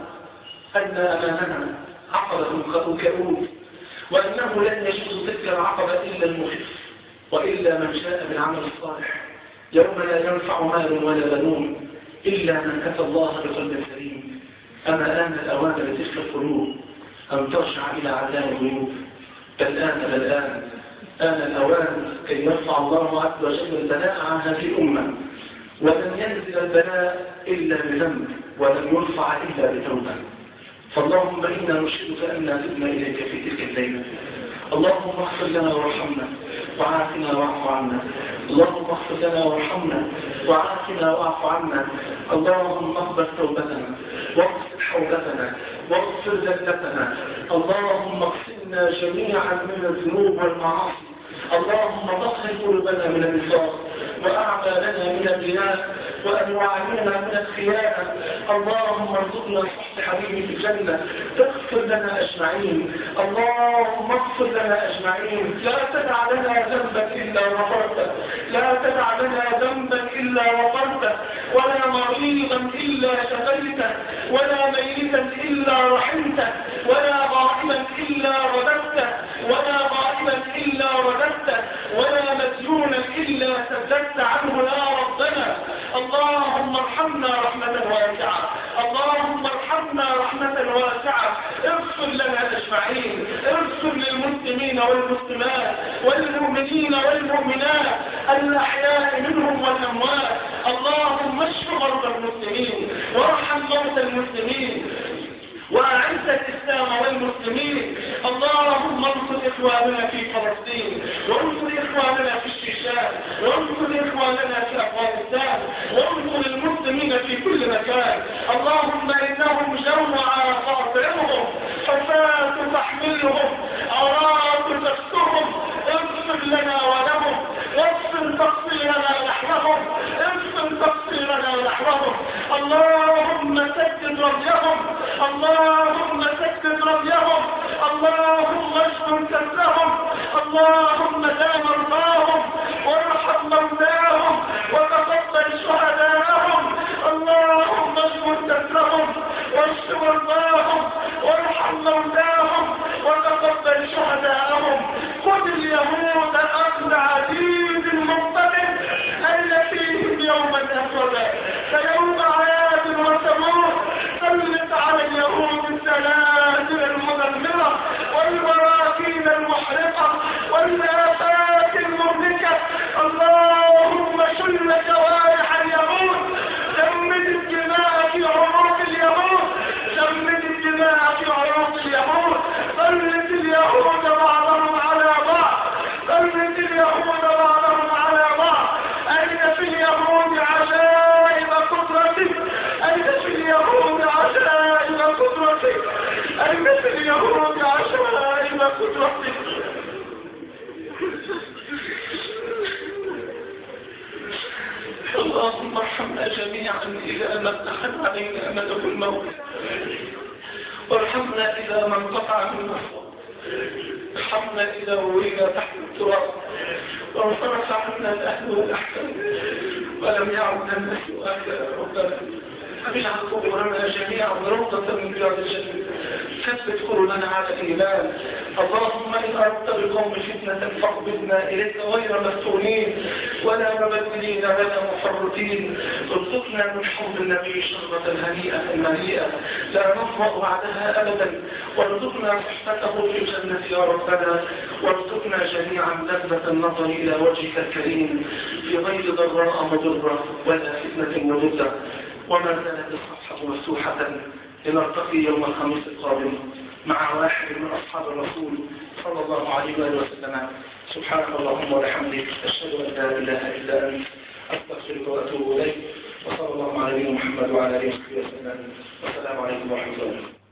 أن أمامنا عقبة كؤوس وأنه لن يجوز تلك العقبة إلا المخف وإلا من شاء بالعمل الصالح يوم لا ينفع مال ولا بنون إلا من أتى الله بقلب سليم أما آن الأوان لتلك القلوب أن ترجع إلى عذاب الغيوب بل آن بل آن آن الأوان كي يرفع الله عز وجل البلاء عن هذه الأمة ولن ينزل البلاء إلا بذنب ولن يرفع إلا بتوبة فاللهم إنا نشهدك أننا تبنا إليك في تلك الليلة اللهم اغفر لنا وارحمنا وعافنا واعف عنا اللهم اغفر لنا وارحمنا وعافنا واعف عنا اللهم اقبل توبتنا واغفر حوبتنا واغفر ذلتنا اللهم اغفرنا جميعا من الذنوب والمعاصي اللهم طهر قلوبنا من النفاق واعمالنا من الرياء وانواعنا من الخيانه اللهم ارزقنا صحب حبيبي في الجنه تغفر لنا اجمعين اللهم اغفر لنا اجمعين لا تدع لنا ذنبا الا غفرته لا تدع لنا ذنبا الا غفرته ولا مريضا الا شفيته ولا ميتا الا رحمته ولا غائبا الا رددته ولا غائبا الا رددته ولا مديونا الا سددت عنه يا ربنا اللهم ارحمنا رحمة واسعة اللهم ارحمنا رحمة واسعة اغفر لنا اجمعين اغفر للمسلمين والمسلمات والمؤمنين والمؤمنات الاحياء منهم والاموات اللهم اشف مرضى المسلمين وارحم موتى المسلمين وأعز الإسلام والمسلمين اللهم انصر إخواننا في فلسطين وانصر إخواننا في الشيشان وانصر إخواننا في أفغانستان وانصر المسلمين في كل مكان اللهم إنهم جوع قاطعهم حفاة تحملهم عراة تكسرهم اغفر لنا ولهم واغفر تقصيرنا نحوهم اغفر تقصيرنا نحوهم اللهم سدد رميهم اللهم سدد رميهم اللهم اشكر كسرهم اللهم لا مرضاهم وارحم موتاهم وتقبل شهداءهم اللهم اشكر كسرهم واشف مرضاهم وارحم موتاهم وتقبل شهداءهم خذ اليهود اخذ عزيز مقتدر التي يوما اسودا كيوم عاد وثمود سلط على اليهود السلاسل المدمره والبراكين المحرقه والنافات المهلكه اللهم شل جوارح اليهود جمد الدماء في عروق اليهود جمد الدماء في عروق اليهود سلط اليهود بعضهم على بعض سلط اليهود وأنتني يهود عشائم قدرتك اللهم ارحمنا جميعا إذا ما اتخذ علينا أمده الموت وارحمنا إذا ما انقطع منا ارحمنا إذا روينا تحت التراب وانصرف عنا الأهل والأحسن ولم يعد الناس يا ربنا اجعل قبورنا جميعا روضة من رياض الجنة ثبت قلوبنا على الإيمان اللهم إن أردت بقوم فتنة فاقبضنا إليك غير مفتونين ولا مبدلين ولا مفرطين ارزقنا من حب النبي شربة هنيئة مريئة لا نظمأ بعدها أبدا وارزقنا صحبته في الجنة يا ربنا وارزقنا جميعا لذة النظر إلى وجهك الكريم في غير ضراء مضرة ولا فتنة مضرة وما زالت الصفحة مفتوحة لنلتقي يوم الخميس القادم مع واحد من أصحاب الرسول صلى الله عليه وآله وسلم سبحانك اللهم وبحمدك أشهد أن لا إله إلا أنت أستغفرك وأتوب إليك وصلى الله على نبينا محمد وعلى آله وصحبه وسلم والسلام عليكم ورحمة الله